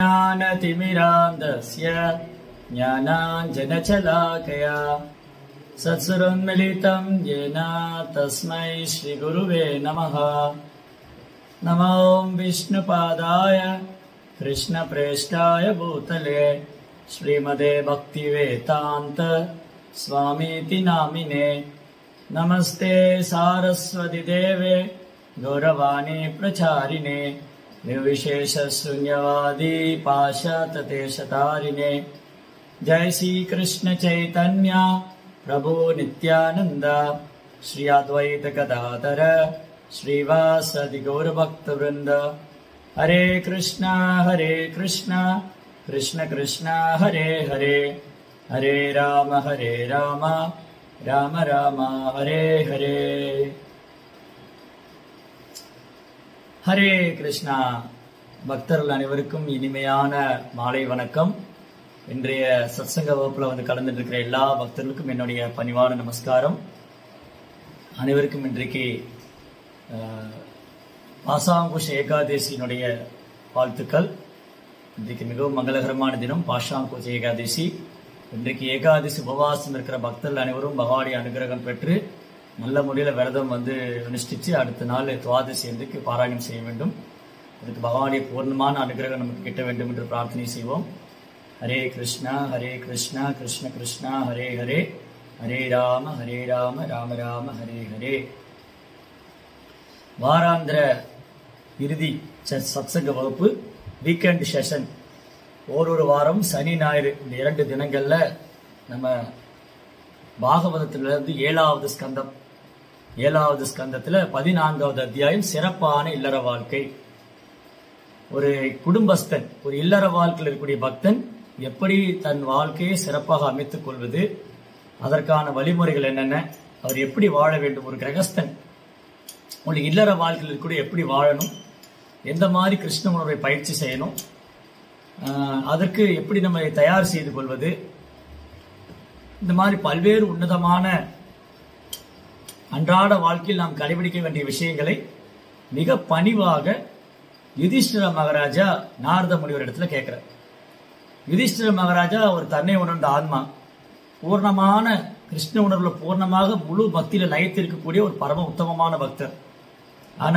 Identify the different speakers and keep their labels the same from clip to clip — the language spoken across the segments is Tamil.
Speaker 1: ज्ञानतिमिरान्धस्य ज्ञानाञ्जनशलाकया सत्सुरोन्मिलितं येन तस्मै श्रीगुरुवे नमः नमो विष्णुपादाय कृष्णप्रेष्ठाय भूतले श्रीमदे भक्तिवेदान्त स्वामीति नामिने नमस्ते सारस्वतिदेवे गौरवाणी प्रचारिणे निर्विशेषशून्यवादी पाशातदेशतारिणे जय श्री कृष्ण चैतन्य प्रभु नित्यानन्द श्री अद्वैत गदाधर श्रीवासदि गौरभक्तवृन्द हरे कृष्ण हरे कृष्ण कृष्ण कृष्ण हरे हरे हरे राम हरे राम राम राम हरे हरे ஹரே கிருஷ்ணா பக்தர்கள் அனைவருக்கும் இனிமையான மாலை வணக்கம் இன்றைய சத்சங்க வகுப்புல வந்து கலந்துட்டு இருக்கிற எல்லா பக்தர்களுக்கும் என்னுடைய பணிவான நமஸ்காரம் அனைவருக்கும் இன்றைக்கு அஹ், பாசாங்குஷ ஏகாதசியினுடைய வாழ்த்துக்கள் இன்றைக்கு மிகவும் மங்களகரமான தினம் பாஷாங்குஷ ஏகாதசி இன்றைக்கு ஏகாதசி உபவாசம் இருக்கிற பக்தர்கள் அனைவரும் பகவானுடைய அனுகிரகம் பெற்று நல்ல முறையில் விரதம் வந்து அனுஷ்டிச்சு அடுத்த நாள் துவாதசி அன்றைக்கு பாராயணம் செய்ய வேண்டும் அதுக்கு பகவானுடைய பூர்ணமான அனுகிரகம் நமக்கு கிட்ட வேண்டும் என்று பிரார்த்தனை செய்வோம் ஹரே கிருஷ்ணா ஹரே கிருஷ்ணா கிருஷ்ண கிருஷ்ணா ஹரே ஹரே ஹரே ராம ஹரே ராம ராம ராம ஹரே ஹரே வாராந்திர இறுதி ச- சத்சங்க வகுப்பு வீக்கெண்ட் செஷன் ஓரொரு வாரம் சனி ஞாயிறு இந்த இரண்டு தினங்கள்ல நம்ம பாகவதத்திலிருந்து ஏழாவது ஸ்கந்தம் ஏழாவது ஸ்கந்தத்துல பதினான்காவது அத்தியாயம் சிறப்பான இல்லற வாழ்க்கை ஒரு குடும்பஸ்தன் ஒரு இல்லற வாழ்க்கையில் இருக்கக்கூடிய பக்தன் எப்படி தன் வாழ்க்கையை சிறப்பாக அமைத்துக் கொள்வது அதற்கான வழிமுறைகள் என்னென்ன அவர் எப்படி வாழ வேண்டும் ஒரு கிரகஸ்தன் ஒரு இல்லற வாழ்க்கையில் இருக்கக்கூடிய எப்படி வாழணும் எந்த மாதிரி கிருஷ்ண உணர்வை பயிற்சி செய்யணும் ஆஹ் அதற்கு எப்படி நம்மை தயார் செய்து கொள்வது இந்த மாதிரி பல்வேறு உன்னதமான அன்றாட வாழ்க்கையில் நாம் கடைபிடிக்க வேண்டிய விஷயங்களை மிக பணிவாக யுதிஷ்டிர மகாராஜா நாரத முனிவர் இடத்துல கேட்கிறார் யுதிஷ்டிர மகாராஜா ஒரு தன்னை உணர்ந்த ஆத்மா பூர்ணமான கிருஷ்ண உணர்வுல பூர்ணமாக முழு பக்தியில லயத்திருக்கக்கூடிய ஒரு பரம உத்தமமான பக்தர் ஆனா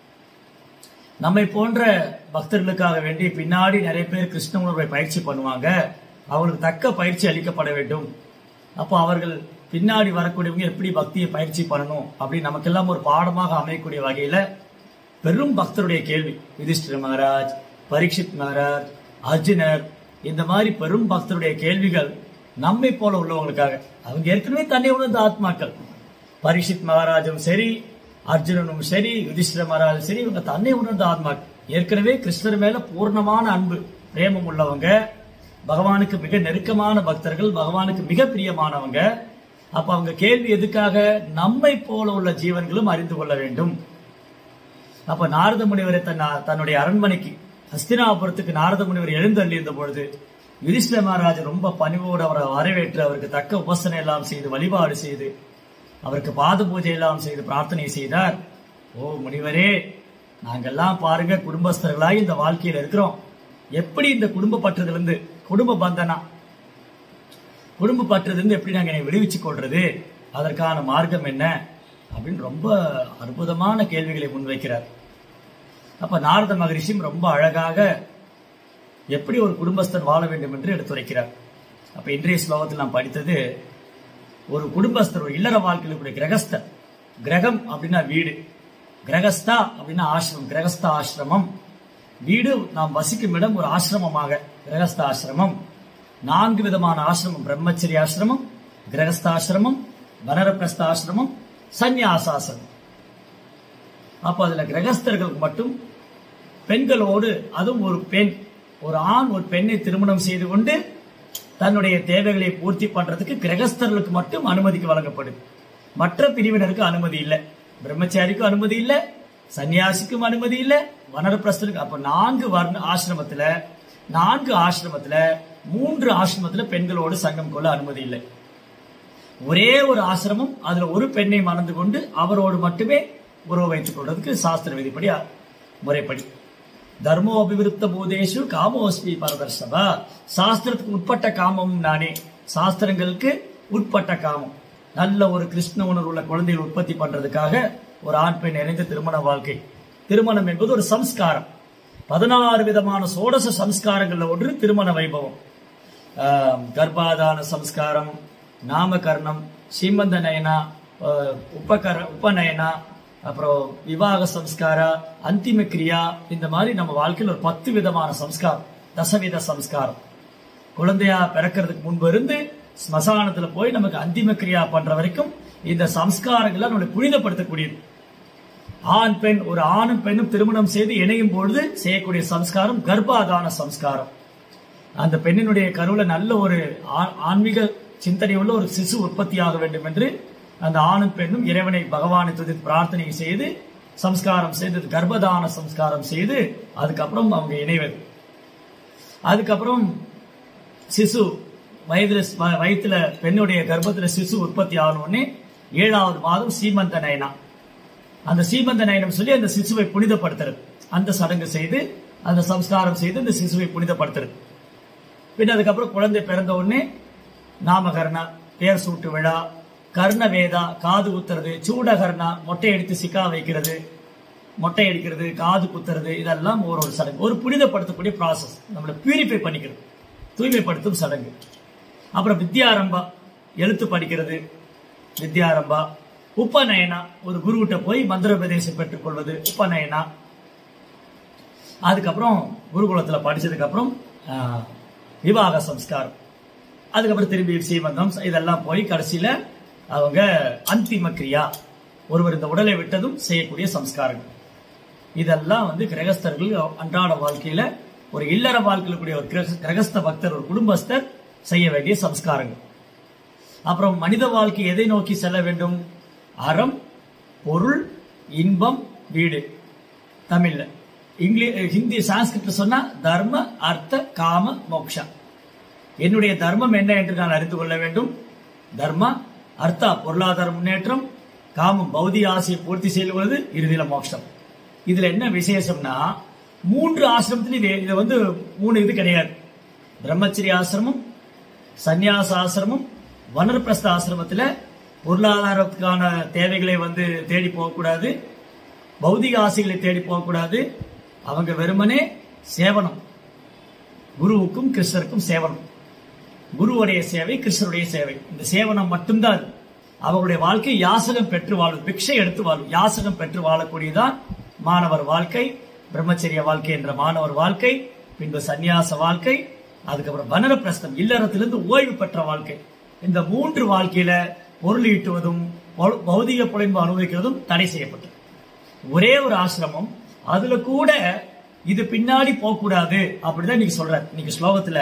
Speaker 1: நம்மை போன்ற பக்தர்களுக்காக வேண்டி பின்னாடி நிறைய பேர் கிருஷ்ண உணர்வை பயிற்சி பண்ணுவாங்க அவங்களுக்கு தக்க பயிற்சி அளிக்கப்பட வேண்டும் அப்போ அவர்கள் பின்னாடி வரக்கூடியவங்க எப்படி பக்தியை பயிற்சி பண்ணணும் அப்படின்னு நமக்கெல்லாம் ஒரு பாடமாக அமையக்கூடிய வகையில பெரும் பக்தருடைய கேள்வி யுதிஷ்டிர மகாராஜ் பரீட்சித் மகாராஜ் அர்ஜுனர் இந்த மாதிரி பெரும் பக்தருடைய கேள்விகள் நம்மை போல உள்ளவங்களுக்காக அவங்க ஏற்கனவே தன்னை உணர்ந்த ஆத்மாக்கள் பரீட்சித் மகாராஜும் சரி அர்ஜுனனும் சரி யுதிஷ்டிர மகாராஜும் சரி இவங்க தன்னை உணர்ந்த ஆத்மாக்கள் ஏற்கனவே கிருஷ்ணர் மேல பூர்ணமான அன்பு பிரேமம் உள்ளவங்க பகவானுக்கு மிக நெருக்கமான பக்தர்கள் பகவானுக்கு மிக பிரியமானவங்க அப்ப அவங்க கேள்வி எதுக்காக நம்மை போல உள்ள ஜீவன்களும் அறிந்து கொள்ள வேண்டும் அப்ப நாரத முனிவரை தன் தன்னுடைய அரண்மனைக்கு ஹஸ்தினாபுரத்துக்கு நாரத முனிவர் எழுந்தள்ளியிருந்த பொழுது யுதிஷ்ட மகாராஜர் ரொம்ப பணிவோடு அவரை வரவேற்று அவருக்கு தக்க உபசனை எல்லாம் செய்து வழிபாடு செய்து அவருக்கு பாத பூஜை எல்லாம் செய்து பிரார்த்தனை செய்தார் ஓ முனிவரே நாங்கெல்லாம் பாருங்க குடும்பஸ்தர்களாய் இந்த வாழ்க்கையில இருக்கிறோம் எப்படி இந்த குடும்ப பற்றுதலிருந்து குடும்ப பந்தனா குடும்ப பற்றுதலிருந்து எப்படி நாங்க என்னை விடுவிச்சுக் கொள்றது அதற்கான மார்க்கம் என்ன அப்படின்னு ரொம்ப அற்புதமான கேள்விகளை முன்வைக்கிறார் அப்ப நாரத மகரிஷியும் ரொம்ப அழகாக எப்படி ஒரு குடும்பஸ்தன் வாழ வேண்டும் என்று எடுத்துரைக்கிறார் அப்ப இன்றைய ஸ்லோகத்தில் நாம் படித்தது ஒரு குடும்பஸ்தர் ஒரு இல்லற வாழ்க்கையில் கூடிய கிரகஸ்தர் கிரகம் அப்படின்னா வீடு கிரகஸ்தா அப்படின்னா ஆசிரமம் கிரகஸ்த ஆசிரமம் வீடு நாம் வசிக்கும் இடம் ஒரு ஆசிரமமாக கிரகஸ்த ஆசிரமம் நான்கு விதமான ஆசிரமம் பிரம்மச்சரிய ஆசிரமம் கிரகஸ்த ஆசிரமம் வனரப்பிரஸ்த ஆசிரமம் சந்நியாசாசிரமம் அப்ப அதுல கிரகஸ்தர்களுக்கு மட்டும் பெண்களோடு அதுவும் ஒரு பெண் ஒரு ஆண் ஒரு பெண்ணை திருமணம் செய்து கொண்டு தன்னுடைய தேவைகளை பூர்த்தி பண்றதுக்கு கிரகஸ்தர்களுக்கு மட்டும் அனுமதிக்கு வழங்கப்படுது மற்ற பிரிவினருக்கு அனுமதி இல்லை பிரம்மச்சாரிக்கும் அனுமதி இல்லை சன்னியாசிக்கும் அனுமதி இல்லை வனரப்பிரஸ்தருக்கு அப்ப நான்கு வர்ண ஆசிரமத்துல நான்கு ஆசிரமத்துல மூன்று ஆசிரமத்துல பெண்களோடு சங்கம் கொள்ள அனுமதி இல்லை ஒரே ஒரு ஆசிரமம் அதுல ஒரு பெண்ணை மணந்து கொண்டு அவரோடு மட்டுமே உறவு வைத்துக் கொள்றதுக்கு சாஸ்திர விதிப்படி அ- முறைப்படி தர்மோபிவிருத்த பூதேஷு காமோஸ்மி பரதர்ஷபா சாஸ்திரத்துக்கு உட்பட்ட காமம் நானே சாஸ்திரங்களுக்கு உட்பட்ட காமம் நல்ல ஒரு கிருஷ்ண உணர்வு உள்ள குழந்தைகள் உற்பத்தி பண்றதுக்காக ஒரு ஆண் பெண் இணைந்த திருமண வாழ்க்கை திருமணம் என்பது ஒரு சம்ஸ்காரம் பதினாறு விதமான சோடச சம்ஸ்காரங்கள்ல ஒன்று திருமண வைபவம் ஆஹ் கர்ப்பாதான சம்ஸ்காரம் நாமகரணம் சீமந்த நயனா ஆஹ் உபகர உபநயனா அப்புறம் விவாக சம்ஸ்காரா அந்திம கிரியா இந்த மாதிரி நம்ம வாழ்க்கையில் ஒரு பத்து விதமான சம்ஸ்காரம் தசவித சம்ஸ்காரம் குழந்தையா பிறக்கிறதுக்கு முன்பு இருந்து ஸ்மசானத்துல போய் நமக்கு அந்திம கிரியா பண்ற வரைக்கும் இந்த சம்ஸ்காரங்களை நம்மளை புனிதப்படுத்தக்கூடியது ஆண் பெண் ஒரு ஆணும் பெண்ணும் திருமணம் செய்து இணையும் பொழுது செய்யக்கூடிய சம்ஸ்காரம் கர்ப்பாதான சம்ஸ்காரம் அந்த பெண்ணினுடைய கருவுல நல்ல ஒரு ஆ- ஆன்மீக சிந்தனை உள்ள ஒரு சிசு உற்பத்தியாக வேண்டும் என்று அந்த ஆணும் பெண்ணும் இறைவனை பகவானை துதி பிரார்த்தனை செய்து சம்ஸ்காரம் செய்து கர்ப்பதான சம்ஸ்காரம் செய்து அதுக்கப்புறம் அவங்க இணைவது அதுக்கப்புறம் சிசு வயதுல வ- வயித்துல பெண்ணுடைய கர்ப்பத்துல சிசு உற்பத்தி ஆகணும்னே ஏழாவது மாதம் சீமந்த நயனா அந்த சீமந்த நயனம் சொல்லி அந்த சிசுவை புனிதப்படுத்துறது அந்த சடங்கு செய்து அந்த சம்ஸ்காரம் செய்து அந்த சிசுவை புனிதப்படுத்துறது பின்ன அதுக்கப்புறம் குழந்தை பிறந்த உடனே நாமகரணா பேர் சூட்டு விழா கர்ண வேதா காது குத்துறது சூடகர்ணா மொட்டை எடுத்து சிக்கா வைக்கிறது மொட்டை அடிக்கிறது காது குத்துறது இதெல்லாம் ஒரு ஒரு சடங்கு ஒரு புனிதப்படுத்தக்கூடிய ப்ராசஸ் நம்மளை பியூரிஃபை பண்ணிக்கிறது தூய்மைப்படுத்தும் சடங்கு அப்புறம் வித்யாரம்பா எழுத்து படிக்கிறது வித்யாரம்பா உபநயனா ஒரு குருவிட்ட போய் மந்திரோபதேசம் பெற்றுக்கொள்வது உபநயனா அதுக்கப்புறம் குருகுலத்துல படிச்சதுக்கு அப்புறம் ஆஹ், விவாக சம்ஸ்காரம் அதுக்கப்புறம் திரும்பி சீமந்தம் இதெல்லாம் போய் கடைசியில அவங்க அந்திம கிரியா ஒருவர் இந்த உடலை விட்டதும் செய்யக்கூடிய சம்ஸ்காரங்கள் இதெல்லாம் வந்து கிரகஸ்தர்கள் அன்றாட வாழ்க்கையில ஒரு இல்லற வாழ்க்கையில் கூடிய ஒரு கிரக- கிரகஸ்த பக்தர் ஒரு குடும்பஸ்தர் செய்ய வேண்டிய சம்ஸ்காரங்கள் அப்புறம் மனித வாழ்க்கை எதை நோக்கி செல்ல வேண்டும் அறம் பொருள் இன்பம் வீடு தமிழ்ல இங்கிலீஷ் ஹிந்தி சான்ஸ்கிரிட்ல சொன்னா தர்ம அர்த்த காம மோக்ஷா என்னுடைய தர்மம் என்ன என்று நான் அறிந்து கொள்ள வேண்டும் தர்மா அர்த்தா பொருளாதார முன்னேற்றம் காமம் பௌதிக ஆசையை பூர்த்தி செய்வது இறுதியில மோட்சம் இதுல என்ன விசேஷம்னா மூன்று ஆசிரமத்திலும் இது இது வந்து மூணு இது கிடையாது பிரம்மச்சரிய ஆசிரமம் சந்நியாச ஆசிரமம் வனர்பிரஸ்த ஆசிரமத்துல பொருளாதாரத்துக்கான தேவைகளை வந்து தேடி போகக்கூடாது பௌதிக ஆசைகளை தேடி போகக்கூடாது அவங்க வெறுமனே சேவனம் குருவுக்கும் கிருஷ்ணருக்கும் சேவனம் குருவுடைய சேவை கிருஷ்ணருடைய சேவை இந்த சேவனம் மட்டும்தான் அது. அவருடைய வாழ்க்கை யாசகம் பெற்று வாழும் பிக்ஷை எடுத்து வாழும் யாசகம் பெற்று வாழக்கூடியதான் மாணவர் வாழ்க்கை பிரம்மச்சரிய வாழ்க்கை என்ற மாணவர் வாழ்க்கை பின்பு சந்நியாச வாழ்க்கை அதுக்கப்புறம் வனரப்பிரஸ்தம் இல்லறத்திலிருந்து ஓய்வு பெற்ற வாழ்க்கை இந்த மூன்று வாழ்க்கையில பொருள் ஈட்டுவதும் பௌ- பௌதிக புலன்பு அனுபவிக்கிறதும் தடை செய்யப்பட்டது ஒரே ஒரு ஆசிரமம் அதுல கூட இது பின்னாடி போக கூடாது அப்படிதான் நீங்க சொல்றாரு இன்னைக்கு ஸ்லோகத்துல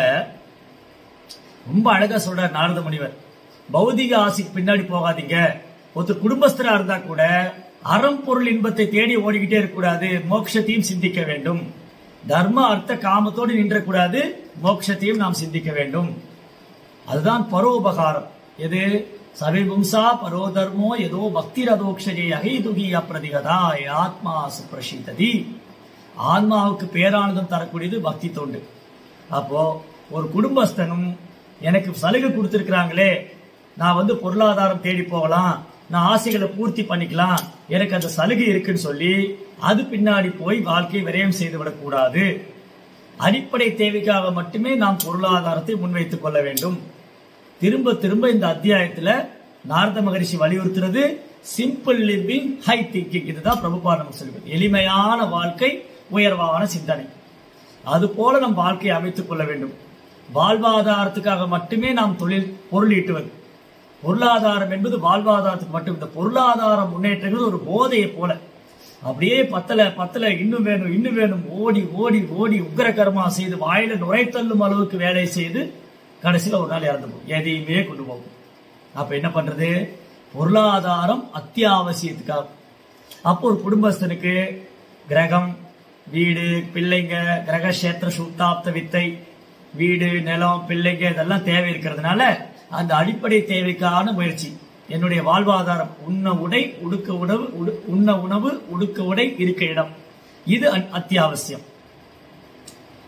Speaker 1: ரொம்ப அழகா சொல்றார் நாரத முனிவர் பௌதிக ஆசைக்கு பின்னாடி போகாதீங்க ஒருத்தர் குடும்பஸ்தரா இருந்தா கூட அறம் பொருள் இன்பத்தை தேடி ஓடிக்கிட்டே இருக்கக்கூடாது மோட்சத்தையும் சிந்திக்க வேண்டும் தர்ம அர்த்த காமத்தோடு நின்றக்கூடாது மோட்சத்தையும் நாம் சிந்திக்க வேண்டும் அதுதான் பரோபகாரம் எது சவிபும்சா பரோ தர்மோ ஏதோ பக்தி ரதோக்ஷஜே அகைதுகி அப்பிரதிகதா ஆத்மா சுப்ரஷிததி ஆத்மாவுக்கு பேரானந்தம் தரக்கூடியது பக்தி தொண்டு அப்போ ஒரு குடும்பஸ்தனும் எனக்கு சலுகை கொடுத்திருக்கிறாங்களே நான் வந்து பொருளாதாரம் தேடி போகலாம் நான் ஆசைகளை பூர்த்தி பண்ணிக்கலாம் எனக்கு அந்த சலுகை இருக்குன்னு சொல்லி அது பின்னாடி போய் வாழ்க்கையை விரயம் செய்து விடக்கூடாது அடிப்படை தேவைக்காக மட்டுமே நாம் பொருளாதாரத்தை முன்வைத்துக் கொள்ள வேண்டும் திரும்ப திரும்ப இந்த அத்தியாயத்துல நாரத மகரிஷி வலியுறுத்துறது சிம்பிள் லிவிங் ஹை திங்கிங் இதுதான் பிரபுபா நமக்கு சொல்லுவது எளிமையான வாழ்க்கை உயர்வான சிந்தனை அது போல நம் வாழ்க்கையை அமைத்துக் கொள்ள வேண்டும் வாழ்வாதாரத்துக்காக மட்டுமே நாம் தொழில் பொருள் ஈட்டுவது பொருளாதாரம் என்பது வாழ்வாதாரத்துக்கு மட்டும் இந்த பொருளாதார முன்னேற்றங்கள் ஒரு போதையை போல அப்படியே பத்தல பத்தல இன்னும் வேணும் இன்னும் வேணும் ஓடி ஓடி ஓடி உக்கிர கர்மா செய்து வாயில நுழைத்தள்ளும் அளவுக்கு வேலை செய்து கடைசியில ஒரு நாள் இறந்து போகும் எதையுமே கொண்டு போகும் அப்ப என்ன பண்றது பொருளாதாரம் அத்தியாவசியத்துக்காக அப்போ ஒரு குடும்பஸ்தனுக்கு கிரகம் வீடு பிள்ளைங்க கிரகக்ஷேத்திர சுத்தாப்த வித்தை வீடு நிலம் பிள்ளைங்க இதெல்லாம் தேவை இருக்கிறதுனால அந்த அடிப்படை தேவைக்கான முயற்சி என்னுடைய வாழ்வாதாரம் உண்ண உடை உடுக்க உணவு உடு- உண்ண உணவு உடுக்க உடை இருக்க இடம் இது அ- அத்தியாவசியம்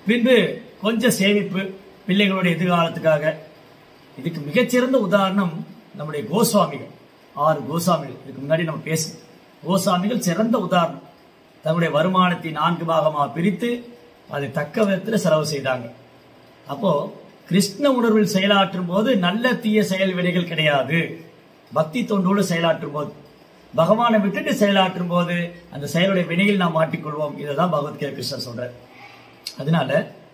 Speaker 1: பின்பு கொஞ்சம் சேமிப்பு பிள்ளைகளுடைய எதிர்காலத்துக்காக இதுக்கு மிகச்சிறந்த உதாரணம் நம்முடைய கோஸ்வாமிகள் ஆறு கோஸ்வாமிகள் இதுக்கு முன்னாடி நம்ம பேசணும் கோஸ்வாமிகள் சிறந்த உதாரணம் தங்களுடைய வருமானத்தை நான்கு பாகமாக பிரித்து அதை தக்க விதத்தில் செலவு செய்தாங்க அப்போ கிருஷ்ண உணர்வில் செயலாற்றும் போது நல்ல தீய செயல் வினைகள் கிடையாது பக்தி தொண்டோடு செயலாற்றும் போது பகவானை விட்டுட்டு செயலாற்றும் போது அந்த செயலுடைய வினையில் நாம் மாட்டிக்கொள்வோம் இதைதான் பகவத்கீதை கிருஷ்ணர் சொல்றார் அதனால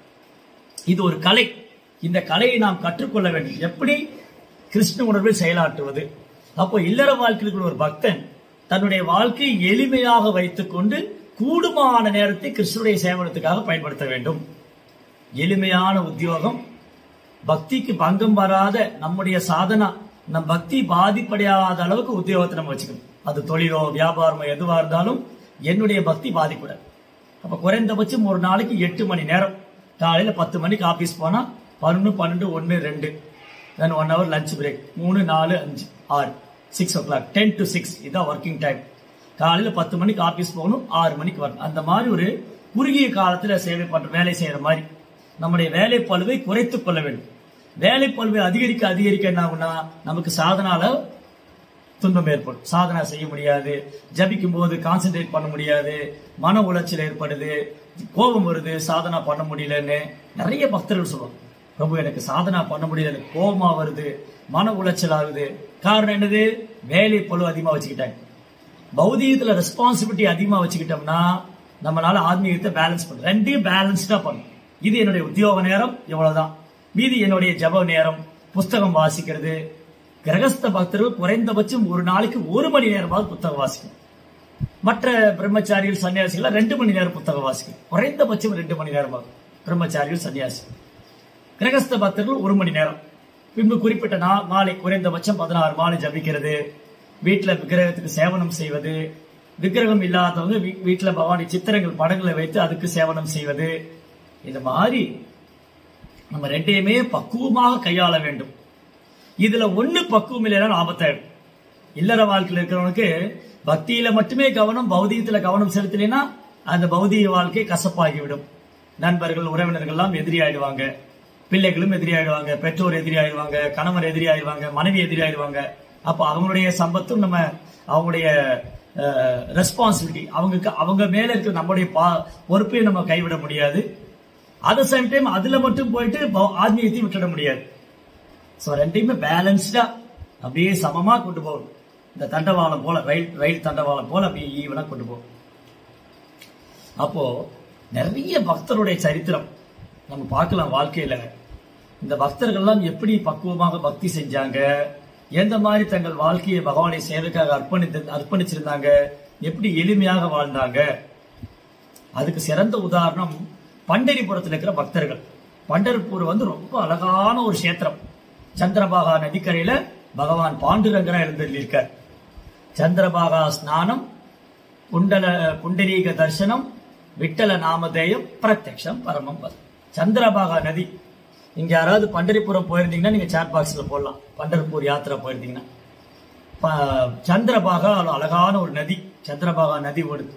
Speaker 1: இது ஒரு கலை இந்த கலையை நாம் கற்றுக்கொள்ள வேண்டும் எப்படி கிருஷ்ண உணர்வில் செயலாற்றுவது அப்போ இல்லற வாழ்க்கையில் ஒரு பக்தன் தன்னுடைய வாழ்க்கையை எளிமையாக வைத்துக்கொண்டு கூடுமான நேரத்தை கிருஷ்ணனுடைய சேவனத்துக்காக பயன்படுத்த வேண்டும் எளிமையான உத்தியோகம் பக்திக்கு பங்கம் வராத நம்முடைய சாதனா நம் பக்தி பாதிப்படையாத அளவுக்கு உத்தியோகத்தை நம்ம வச்சுக்கணும் அது தொழிலோ வியாபாரமோ எதுவா இருந்தாலும் என்னுடைய பக்தி பாதிக்கூடாது அப்ப குறைந்தபட்சம் ஒரு நாளைக்கு எட்டு மணி நேரம் காலையில பத்து மணிக்கு ஆபீஸ் போனா பதினொன்று பன்னெண்டு ஒன்று ரெண்டு then one hour lunch break மூணு நாலு அஞ்சு ஆறு six o'clock ten to six இதான் ஒர்க்கிங் டைம் காலையில பத்து மணிக்கு ஆபீஸ் போகணும் ஆறு மணிக்கு வரணும் அந்த மாதிரி ஒரு குறுகிய காலத்துல சேவை பண்ற வேலை செய்யற மாதிரி நம்முடைய வேலை பழுவை குறைத்துக் கொள்ள வேண்டும் வேலை பழுவை அதிகரிக்க அதிகரிக்க என்ன ஆகும்னா நமக்கு சாதனால துன்பம் ஏற்படும் சாதனா செய்ய முடியாது ஜபிக்கும் போது கான்சென்ட்ரேட் பண்ண முடியாது மன உளைச்சல் ஏற்படுது கோபம் வருது சாதனா பண்ண முடியலன்னு நிறைய பக்தர்கள் சொல்லுவாங்க பிரபு எனக்கு சாதனா பண்ண முடியல எனக்கு கோபமா வருது மன உளைச்சல் ஆகுது காரணம் என்னது வேலை பழு அதிகமா வச்சுக்கிட்டாங்க பௌதீகத்துல ரெஸ்பான்சிபிலிட்டி அதிகமா வச்சுக்கிட்டோம்னா நம்மளால ஆத்மீகத்தை பேலன்ஸ் பண்ண ரெண்டையும் பேலன்ஸ்டா பண்ணும் இது என்னுடைய உத்தியோக நேரம் இவ்வளவுதான் மீதி என்னுடைய ஜப நேரம் புஸ்தகம் வாசிக்கிறது கிரகஸ்த பக்தர்கள் குறைந்தபட்சம் ஒரு நாளைக்கு ஒரு மணி நேரமாவது புத்தகம் வாசிக்கும் மற்ற பிரம்மச்சாரிகள் சன்னியாசிகள் ரெண்டு மணி நேரம் புத்தகம் வாசிக்கும் குறைந்தபட்சம் ரெண்டு மணி நேரமாகும் பிரம்மச்சாரிகள் சன்னியாசி கிரகஸ்த பக்தர்கள் ஒரு மணி நேரம் பின்பு குறிப்பிட்ட நா- மாலை குறைந்தபட்சம் பதினாறு மாலை ஜபிக்கிறது வீட்டுல விக்கிரகத்துக்கு சேவனம் செய்வது விக்கிரகம் இல்லாதவங்க வீ- வீட்டுல பவானி சித்திரங்கள் படங்களை வைத்து அதுக்கு சேவனம் செய்வது இந்த மாதிரி நம்ம ரெண்டையுமே பக்குவமாக கையாள வேண்டும் இதுல ஒண்ணு பக்குவம் இல்லைன்னா ஆபத்தாயிடும் இல்லற வாழ்க்கையில் இருக்கிறவனுக்கு பக்தியில மட்டுமே கவனம் பௌதிகத்துல கவனம் செலுத்தலைன்னா அந்த பௌதிக வாழ்க்கை கசப்பாகிவிடும் நண்பர்கள் உறவினர்கள் எல்லாம் எதிரி ஆயிடுவாங்க பிள்ளைகளும் எதிரி ஆயிடுவாங்க பெற்றோர் எதிரி ஆயிடுவாங்க கணவர் எதிரி ஆயிடுவாங்க மனைவி எதிரி ஆயிடுவாங்க அப்ப அவங்களுடைய சம்பத்தும் நம்ம அவங்களுடைய ரெஸ்பான்சிபிலிட்டி அவங்க அவங்க மேல இருக்கிற நம்முடைய பா- பொறுப்பையும் நம்ம கைவிட முடியாது அட் சேம் டைம் அதுல மட்டும் போயிட்டு பௌ- ஆத்மீகத்தையும் விட்டுட முடியாது ஸோ ரெண்டையுமே பேலன்ஸ்டா அப்படியே சமமா கொண்டு போகணும் இந்த தண்டவாளம் போல ரயில் ரயில் தண்டவாளம் போல அப்படியே ஈவனா கொண்டு போகும் அப்போ நிறைய பக்தருடைய சரித்திரம் நம்ம பார்க்கலாம் வாழ்க்கையில இந்த பக்தர்கள்லாம் எப்படி பக்குவமாக பக்தி செஞ்சாங்க எந்த மாதிரி தங்கள் வாழ்க்கையை பகவானை சேவைக்காக அர்ப்பணித்து அர்ப்பணிச்சிருந்தாங்க எப்படி எளிமையாக வாழ்ந்தாங்க அதுக்கு சிறந்த உதாரணம் பண்டரிபுரத்தில் இருக்கிற பக்தர்கள் பண்டரிபுரம் வந்து ரொம்ப அழகான ஒரு கஷேத்திரம் சந்திரபாகா நதிக்கரையில பகவான் பாண்டுரங்கரா எழுந்திருக்கார் சந்திரபாகா ஸ்நானம் புண்டல புண்டரீக தர்சனம் விட்டல நாமதேயம் பிரத்யக்ஷம் பரமம் பதம் சந்திரபாகா நதி இங்க யாராவது பண்டரிபுரம் போயிருந்தீங்கன்னா நீங்க சாட் பாக்ஸ்ல போடலாம் பண்டர்பூர் யாத்திரை போயிருந்தீங்கன்னா ப- சந்திரபாகா ஒரு அழகான ஒரு நதி சந்திரபாகா நதி ஓடுது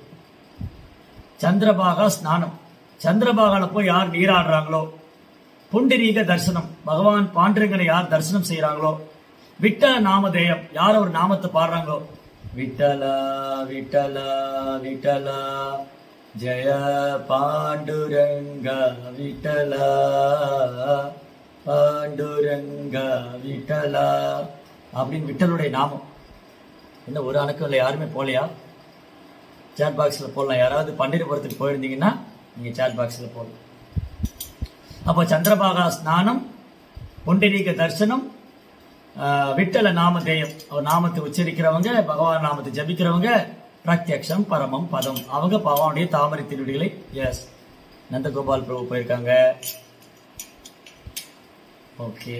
Speaker 1: சந்திரபாகா ஸ்நானம் சந்திரபாகால போய் யார் நீராடுறாங்களோ புண்டரீக தரிசனம் பகவான் பாண்டரங்கனை யார் தரிசனம் செய்யறாங்களோ விட்டல நாமதேயம் யார் ஒரு நாமத்தை பாடுறாங்களோ விட்டலா விட்டலா விட்டலா ஜெய பாண்டுரங்கா விட்டலா பாண்டுரங்கா விட்டலா அப்படின்னு விட்டலுடைய நாமம் என்ன ஒரு அணக்கம் இல்லை யாருமே போலையா சாட் பாக்ஸில் போடலாம் யாராவது பண்டிரபுரத்துக்கு போயிருந்தீங்கன்னா நீங்கள் சாட் பாக்ஸில் போடலாம் அப்போ சந்திரபாகா ஸ்நானம் புண்டரீக தரிசனம் ஆஹ், விட்டல நாமதேயம் அவர் நாமத்தை உச்சரிக்கிறவங்க பகவான் நாமத்தை ஜபிக்கிறவங்க பிரத்யக்ஷம் பரமம் பதம் அவங்க பகவானுடைய தாமரை திருவடிகளை எஸ் நந்தகோபால் பிரபு போயிருக்காங்க ஓகே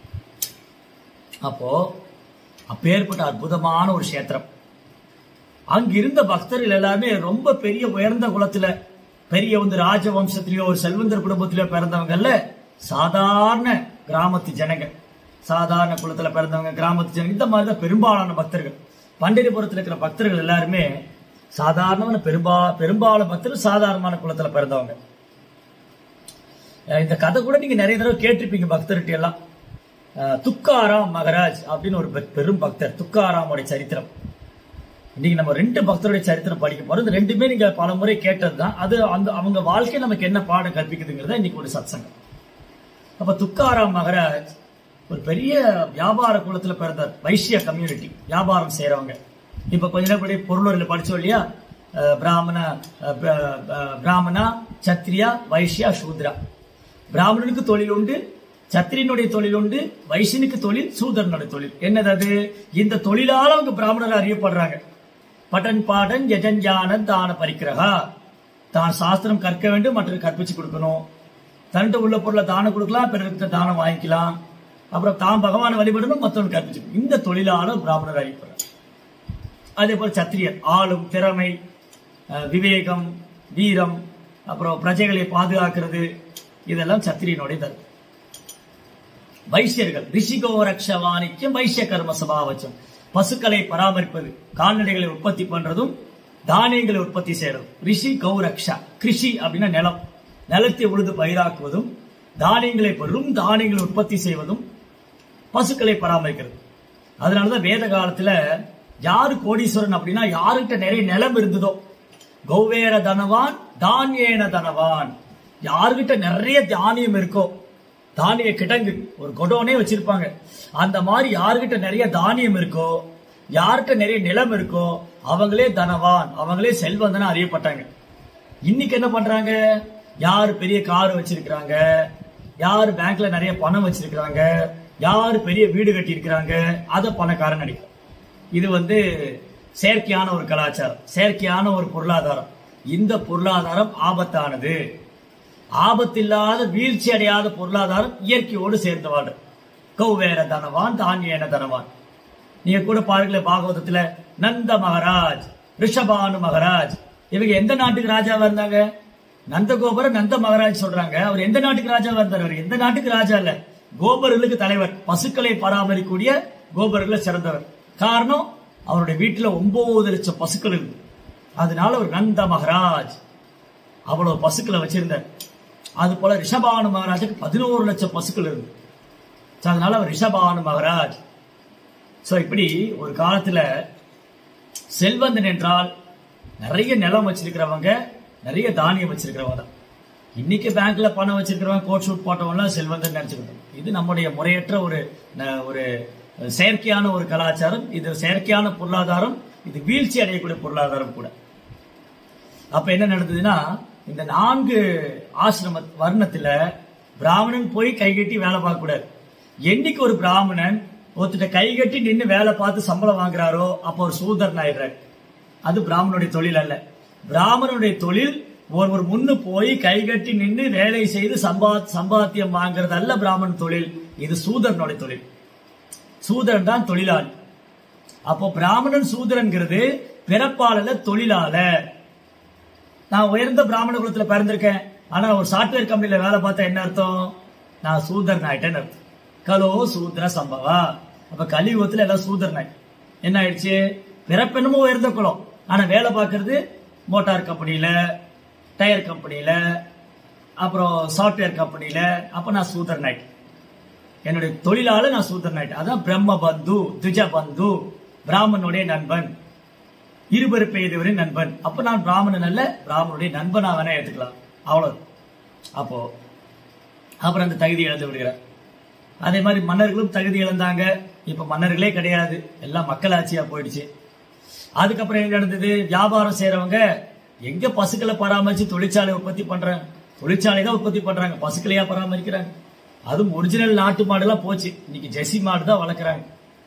Speaker 1: அப்போ அப்பேற்பட்ட அற்புதமான ஒரு கஷேத்திரம் அங்க இருந்த பக்தர்கள் எல்லாருமே ரொம்ப பெரிய உயர்ந்த குலத்துல பெரிய வந்து ராஜவம்சத்திலேயோ ஒரு செல்வந்தர் குடும்பத்திலேயோ பிறந்தவங்கல்ல சாதாரண கிராமத்து ஜனங்க சாதாரண குலத்துல பிறந்தவங்க கிராமத்து ஜனங்க இந்த மாதிரி தான் பெரும்பாலான பக்தர்கள் பண்டிரிபுரத்தில் இருக்கிற பக்தர்கள் எல்லாருமே சாதாரணமான பெரும்பா பெரும்பாலான பக்தர்கள் சாதாரணமான குலத்துல பிறந்தவங்க அஹ் இந்த கதை கூட நீங்க நிறைய தடவை கேட்டிருப்பீங்க பக்தர்கிட்ட எல்லாம் அஹ் துக்காராம் மகராஜ் அப்படின்னு ஒரு பெ- பெரும் பக்தர் துக்காராமோட சரித்திரம் இன்னைக்கு நம்ம ரெண்டு பக்தருடைய சரித்திரம் படிக்க போறோம் இது ரெண்டுமே நீங்க பல முறை கேட்டது தான் அது அந்த அவங்க வாழ்க்கை நமக்கு என்ன பாடம் கற்பிக்குதுங்கிறத இன்னைக்கு ஒரு சத்சங்கம் அப்ப துக்காராம் மகராஜ் ஒரு பெரிய வியாபார குலத்துல பிறந்தார் வைசிய கம்யூனிட்டி வியாபாரம் செய்றவங்க இப்ப கொஞ்ச நேரம் கூட பொருளூரில் படிச்சோம் இல்லையா அஹ் பிராமண அஹ் பிர- அஹ் பிராமணா சத்திரியா வைசியா சூத்ரா பிராமணனுக்கு தொழில் உண்டு சத்திரியனுடைய தொழில் உண்டு வைசியனுக்கு தொழில் சூதரனுடைய தொழில் என்னது அது இந்த தொழிலால அவங்க பிராமணர் அறியப்படுறாங்க பட்டன் பாடன் யஜஞ்சானன் தான பரிக்கிரகா தான் சாஸ்திரம் கற்க வேண்டும் மற்றவருக்கு கற்பிச்சு கொடுக்கணும் தன்கிட்ட உள்ள பொருளை தானம் கொடுக்கலாம் பிறருக்கு தானம் வாங்கிக்கலாம் அப்புறம் தான் பகவானை வழிபடணும் மற்றவனுக்கு கற்பிச்சு கொடுக்கணும். இந்த தொழிலால பிராமணர் அறியப்படுறாங்க அதே போல சத்திரியர் ஆளும் திறமை அஹ், விவேகம் வீரம் அப்புறம் பிரஜைகளை பாதுகாக்கிறது இதெல்லாம் சத்திரியனுடைய தர்மம் வைசியர்கள் ரிஷிகோ ரக்ஷவாணிக்கம் வைசிய கர்ம சபாவச்சம் பசுக்களை பராமரிப்பது கால்நடைகளை உற்பத்தி பண்றதும் தானியங்களை உற்பத்தி செய்யறதும் ரிஷி கௌரக்ஷா கிருஷி அப்படின்னா நிலம் நிலத்தை உழுது பயிராக்குவதும் தானியங்களை பெறும் தானியங்களை உற்பத்தி செய்வதும் பசுக்களை பராமரிக்கிறது அதனாலதான் வேத காலத்துல யாரு கோடீஸ்வரன் அப்படின்னா யாருக்கிட்ட நிறைய நிலம் இருந்ததோ கௌவேர தனவான் தானியேன தனவான் யாருக்கிட்ட நிறைய தானியம் இருக்கோ தானிய கிடங்கு ஒரு கொடோனே வச்சிருப்பாங்க அந்த மாதிரி யாருக்கிட்ட நிறைய தானியம் இருக்கோ யார்கிட்ட நிறைய நிலம் இருக்கோ அவங்களே தனவான் அவங்களே செல்வந்தனா அறியப்பட்டாங்க இன்னைக்கு என்ன பண்றாங்க யார் பெரிய கார் வச்சிருக்கிறாங்க யார் பேங்க்ல நிறைய பணம் வச்சிருக்கிறாங்க யார் பெரிய வீடு கட்டி இருக்கிறாங்க அத பணக்காரன் நடிக்கும் இது வந்து செயற்கையான ஒரு கலாச்சாரம் செயற்கையான ஒரு பொருளாதாரம் இந்த பொருளாதாரம் ஆபத்தானது ஆபத்தில்லாத வீழ்ச்சி அடையாத பொருளாதாரம் இயற்கையோடு சேர்ந்து வாழ்ற கௌவேர தனவான் தானியேன தனவான் நீங்க கூட பாருங்களேன் பாகவதத்துல நந்த மகாராஜ் ரிஷபானு மகாராஜ் இவங்க எந்த நாட்டுக்கு ராஜாவா இருந்தாங்க நந்தகோபுர நந்த மகாராஜ் சொல்றாங்க அவர் எந்த நாட்டுக்கு ராஜாவா இருந்தார் அவர் எந்த நாட்டுக்கு ராஜா இல்ல கோபர்களுக்கு தலைவர் பசுக்களை பராமரிக்கக்கூடிய கோபர்களை சிறந்தவர் காரணம் அவருடைய வீட்டுல ஒன்பது லட்சம் பசுக்கள் இருக்கு அதனால அவர் நந்த மகாராஜ் அவ்வளவு பசுக்களை வச்சிருந்தார் அது போல ரிஷபானு மகாராஜுக்கு பதினோரு லட்சம் பசுக்கள் இருக்கு So, அதனால அவர் ரிஷபானு மகாராஜ் சோ இப்படி ஒரு காலத்துல செல்வந்தன் என்றால் நிறைய நிலம் வச்சிருக்கிறவங்க நிறைய தானியம் வச்சிருக்கிறவங்க தான் இன்னைக்கு பேங்க்ல பணம் வச்சிருக்கிறவங்க கோட் ஷூட் போட்டவங்கலாம் செல்வந்தன் நினைச்சுக்கிட்டோம் இது நம்முடைய முறையற்ற ஒரு ந- ஒரு செயற்கையான ஒரு கலாச்சாரம் இது செயற்கையான பொருளாதாரம் இது வீழ்ச்சி அடையக்கூடிய பொருளாதாரம் கூட அப்ப என்ன நடந்ததுன்னா இந்த நான்கு ஆசிரம வர்ணத்துல பிராமணன் போய் கைகட்டி வேலை பார்க்க கூடாது என்னைக்கு ஒரு பிராமணன் ஒருத்தட்ட கைகட்டி நின்னு வேலை பார்த்து சம்பளம் வாங்குறாரோ அப்ப ஒரு சூதரன் ஆயிடுறாரு அது பிராமணனுடைய தொழில் அல்ல பிராமணனுடைய தொழில் ஒருவர் முன்னு போய் கைகட்டி நின்று வேலை செய்து சம்பா சம்பாத்தியம் வாங்குறது அல்ல பிராமணன் தொழில் இது சூதரனுடைய தொழில் சூதரன் தான் தொழிலாளி அப்போ பிராமணன் சூதரன்கிறது பிறப்பாளர்ல தொழிலாளர் நான் உயர்ந்த பிராமண குலத்துல பிறந்திருக்கேன் ஆனா ஒரு சாஃப்ட்வேர் கம்பெனில வேலை பார்த்தா என்ன அர்த்தம் நான் சூதரன் ஆயிட்டேன்னு அர்த்தம் கலோ சூத்ர சம்பவா அப்ப கலியுகத்துல எல்லாம் சூதரன் ஆயிட்டு என்ன ஆயிடுச்சு பிறப்பென்னமோ உயர்ந்த குலம் ஆனா வேலை பார்க்கறது மோட்டார் கம்பெனில டயர் கம்பெனில அப்புறம் சாஃப்ட்வேர் கம்பெனில அப்ப நான் சூதரன் ஆயிட்டேன் என்னுடைய தொழிலாளர் நான் சூதரன் ஆயிட்டேன் அதான் பிரம்ம பந்து துஜ பந்து பிராமனுடைய நண்பன் இருபெரு பெய்தவரின் நண்பன் அப்ப நான் பிராமணன் அல்ல பிராமணனுடைய நண்பனா வேணா ஏத்துக்கலாம் அவ்வளவு அப்போ அப்புறம் அந்த தகுதி இழந்து விடுகிறார் அதே மாதிரி மன்னர்களும் தகுதி இழந்தாங்க இப்ப மன்னர்களே கிடையாது எல்லாம் மக்களாட்சியா போயிடுச்சு அதுக்கப்புறம் என்ன நடந்தது வியாபாரம் செய்யறவங்க எங்க பசுக்களை பராமரிச்சு தொழிற்சாலை உற்பத்தி பண்றாங்க தொழிற்சாலை தான் உற்பத்தி பண்றாங்க பசுக்களையா பராமரிக்கிறாங்க அதுவும் ஒரிஜினல் நாட்டு மாடு எல்லாம் போச்சு இன்னைக்கு ஜெர்சி மாடு தான் வளர்க்குறாங்க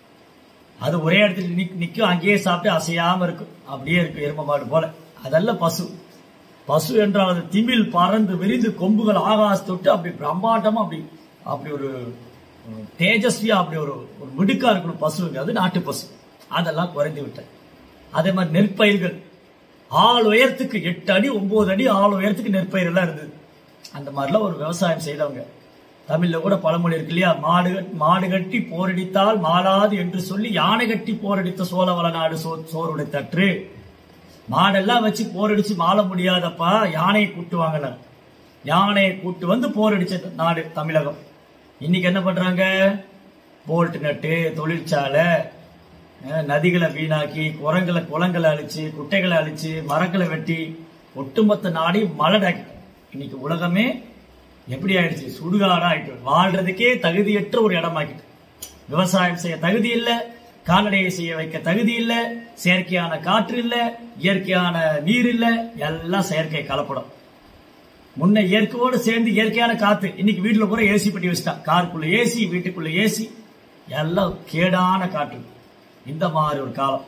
Speaker 1: அது ஒரே இடத்துல நிக் நிக்கும் அங்கேயே சாப்பிட்டு அசையாம இருக்கும் அப்படியே இருக்கும் எரும மாடு போல அதெல்லாம் பசு பசு என்றால் அது திமில் பறந்து விரிந்து கொம்புகள் ஆகாச தொட்டு அப்படி பிரம்மாண்டமா அப்படி அப்படி ஒரு உம், தேஜஸ்வியா அப்படி ஒரு ஒரு மிடுக்கா இருக்கணும் பசுங்க அது நாட்டு பசு அதெல்லாம் குறைந்து விட்டது அதே மாதிரி நெற்பயிர்கள் ஆள் உயரத்துக்கு எட்டு அடி ஒன்பது அடி ஆள் உயரத்துக்கு நெற்பயிர் எல்லாம் இருந்தது அந்த மாதிரிலாம் ஒரு விவசாயம் செய்தவங்க தமிழ்ல கூட பழமொழி இருக்கு இல்லையா மாடு கட்- மாடு கட்டி போரடித்தால் மாளாது என்று சொல்லி யானை கட்டி போரடித்த சோழவள நாடு சோ சோறுடை தற்று மாடெல்லாம் வச்சு போரடிச்சு மாள முடியாதப்பா யானையை கூட்டுவாங்கன்னு யானையை கூட்டு வந்து போர் அடிச்ச நாடு தமிழகம் இன்னைக்கு என்ன பண்றாங்க போல்ட் நட்டு தொழிற்சாலை அஹ், நதிகளை வீணாக்கி குரங்களை குளங்களை அழிச்சு குட்டைகளை அழிச்சு மரங்களை வெட்டி ஒட்டுமொத்த நாடையும் மலடாக்கி இன்னைக்கு உலகமே எப்படி ஆயிடுச்சு சுடுகாடா ஆயிட்டு வாழ்றதுக்கே தகுதியற்ற ஒரு இடமாக்கிட்டு விவசாயம் செய்ய தகுதி இல்ல கால்நடையை செய்ய வைக்க தகுதி இல்ல செயற்கையான காற்று இல்ல இயற்கையான நீர் இல்ல எல்லாம் செயற்கை கலப்படம் முன்ன இயற்கையோடு சேர்ந்து இயற்கையான காத்து இன்னைக்கு வீட்டுல கூட ஏசி பட்டி வச்சுட்டான் காருக்குள்ள ஏசி வீட்டுக்குள்ள ஏசி எல்லாம் கேடான காற்று இந்த மாதிரி ஒரு காலம்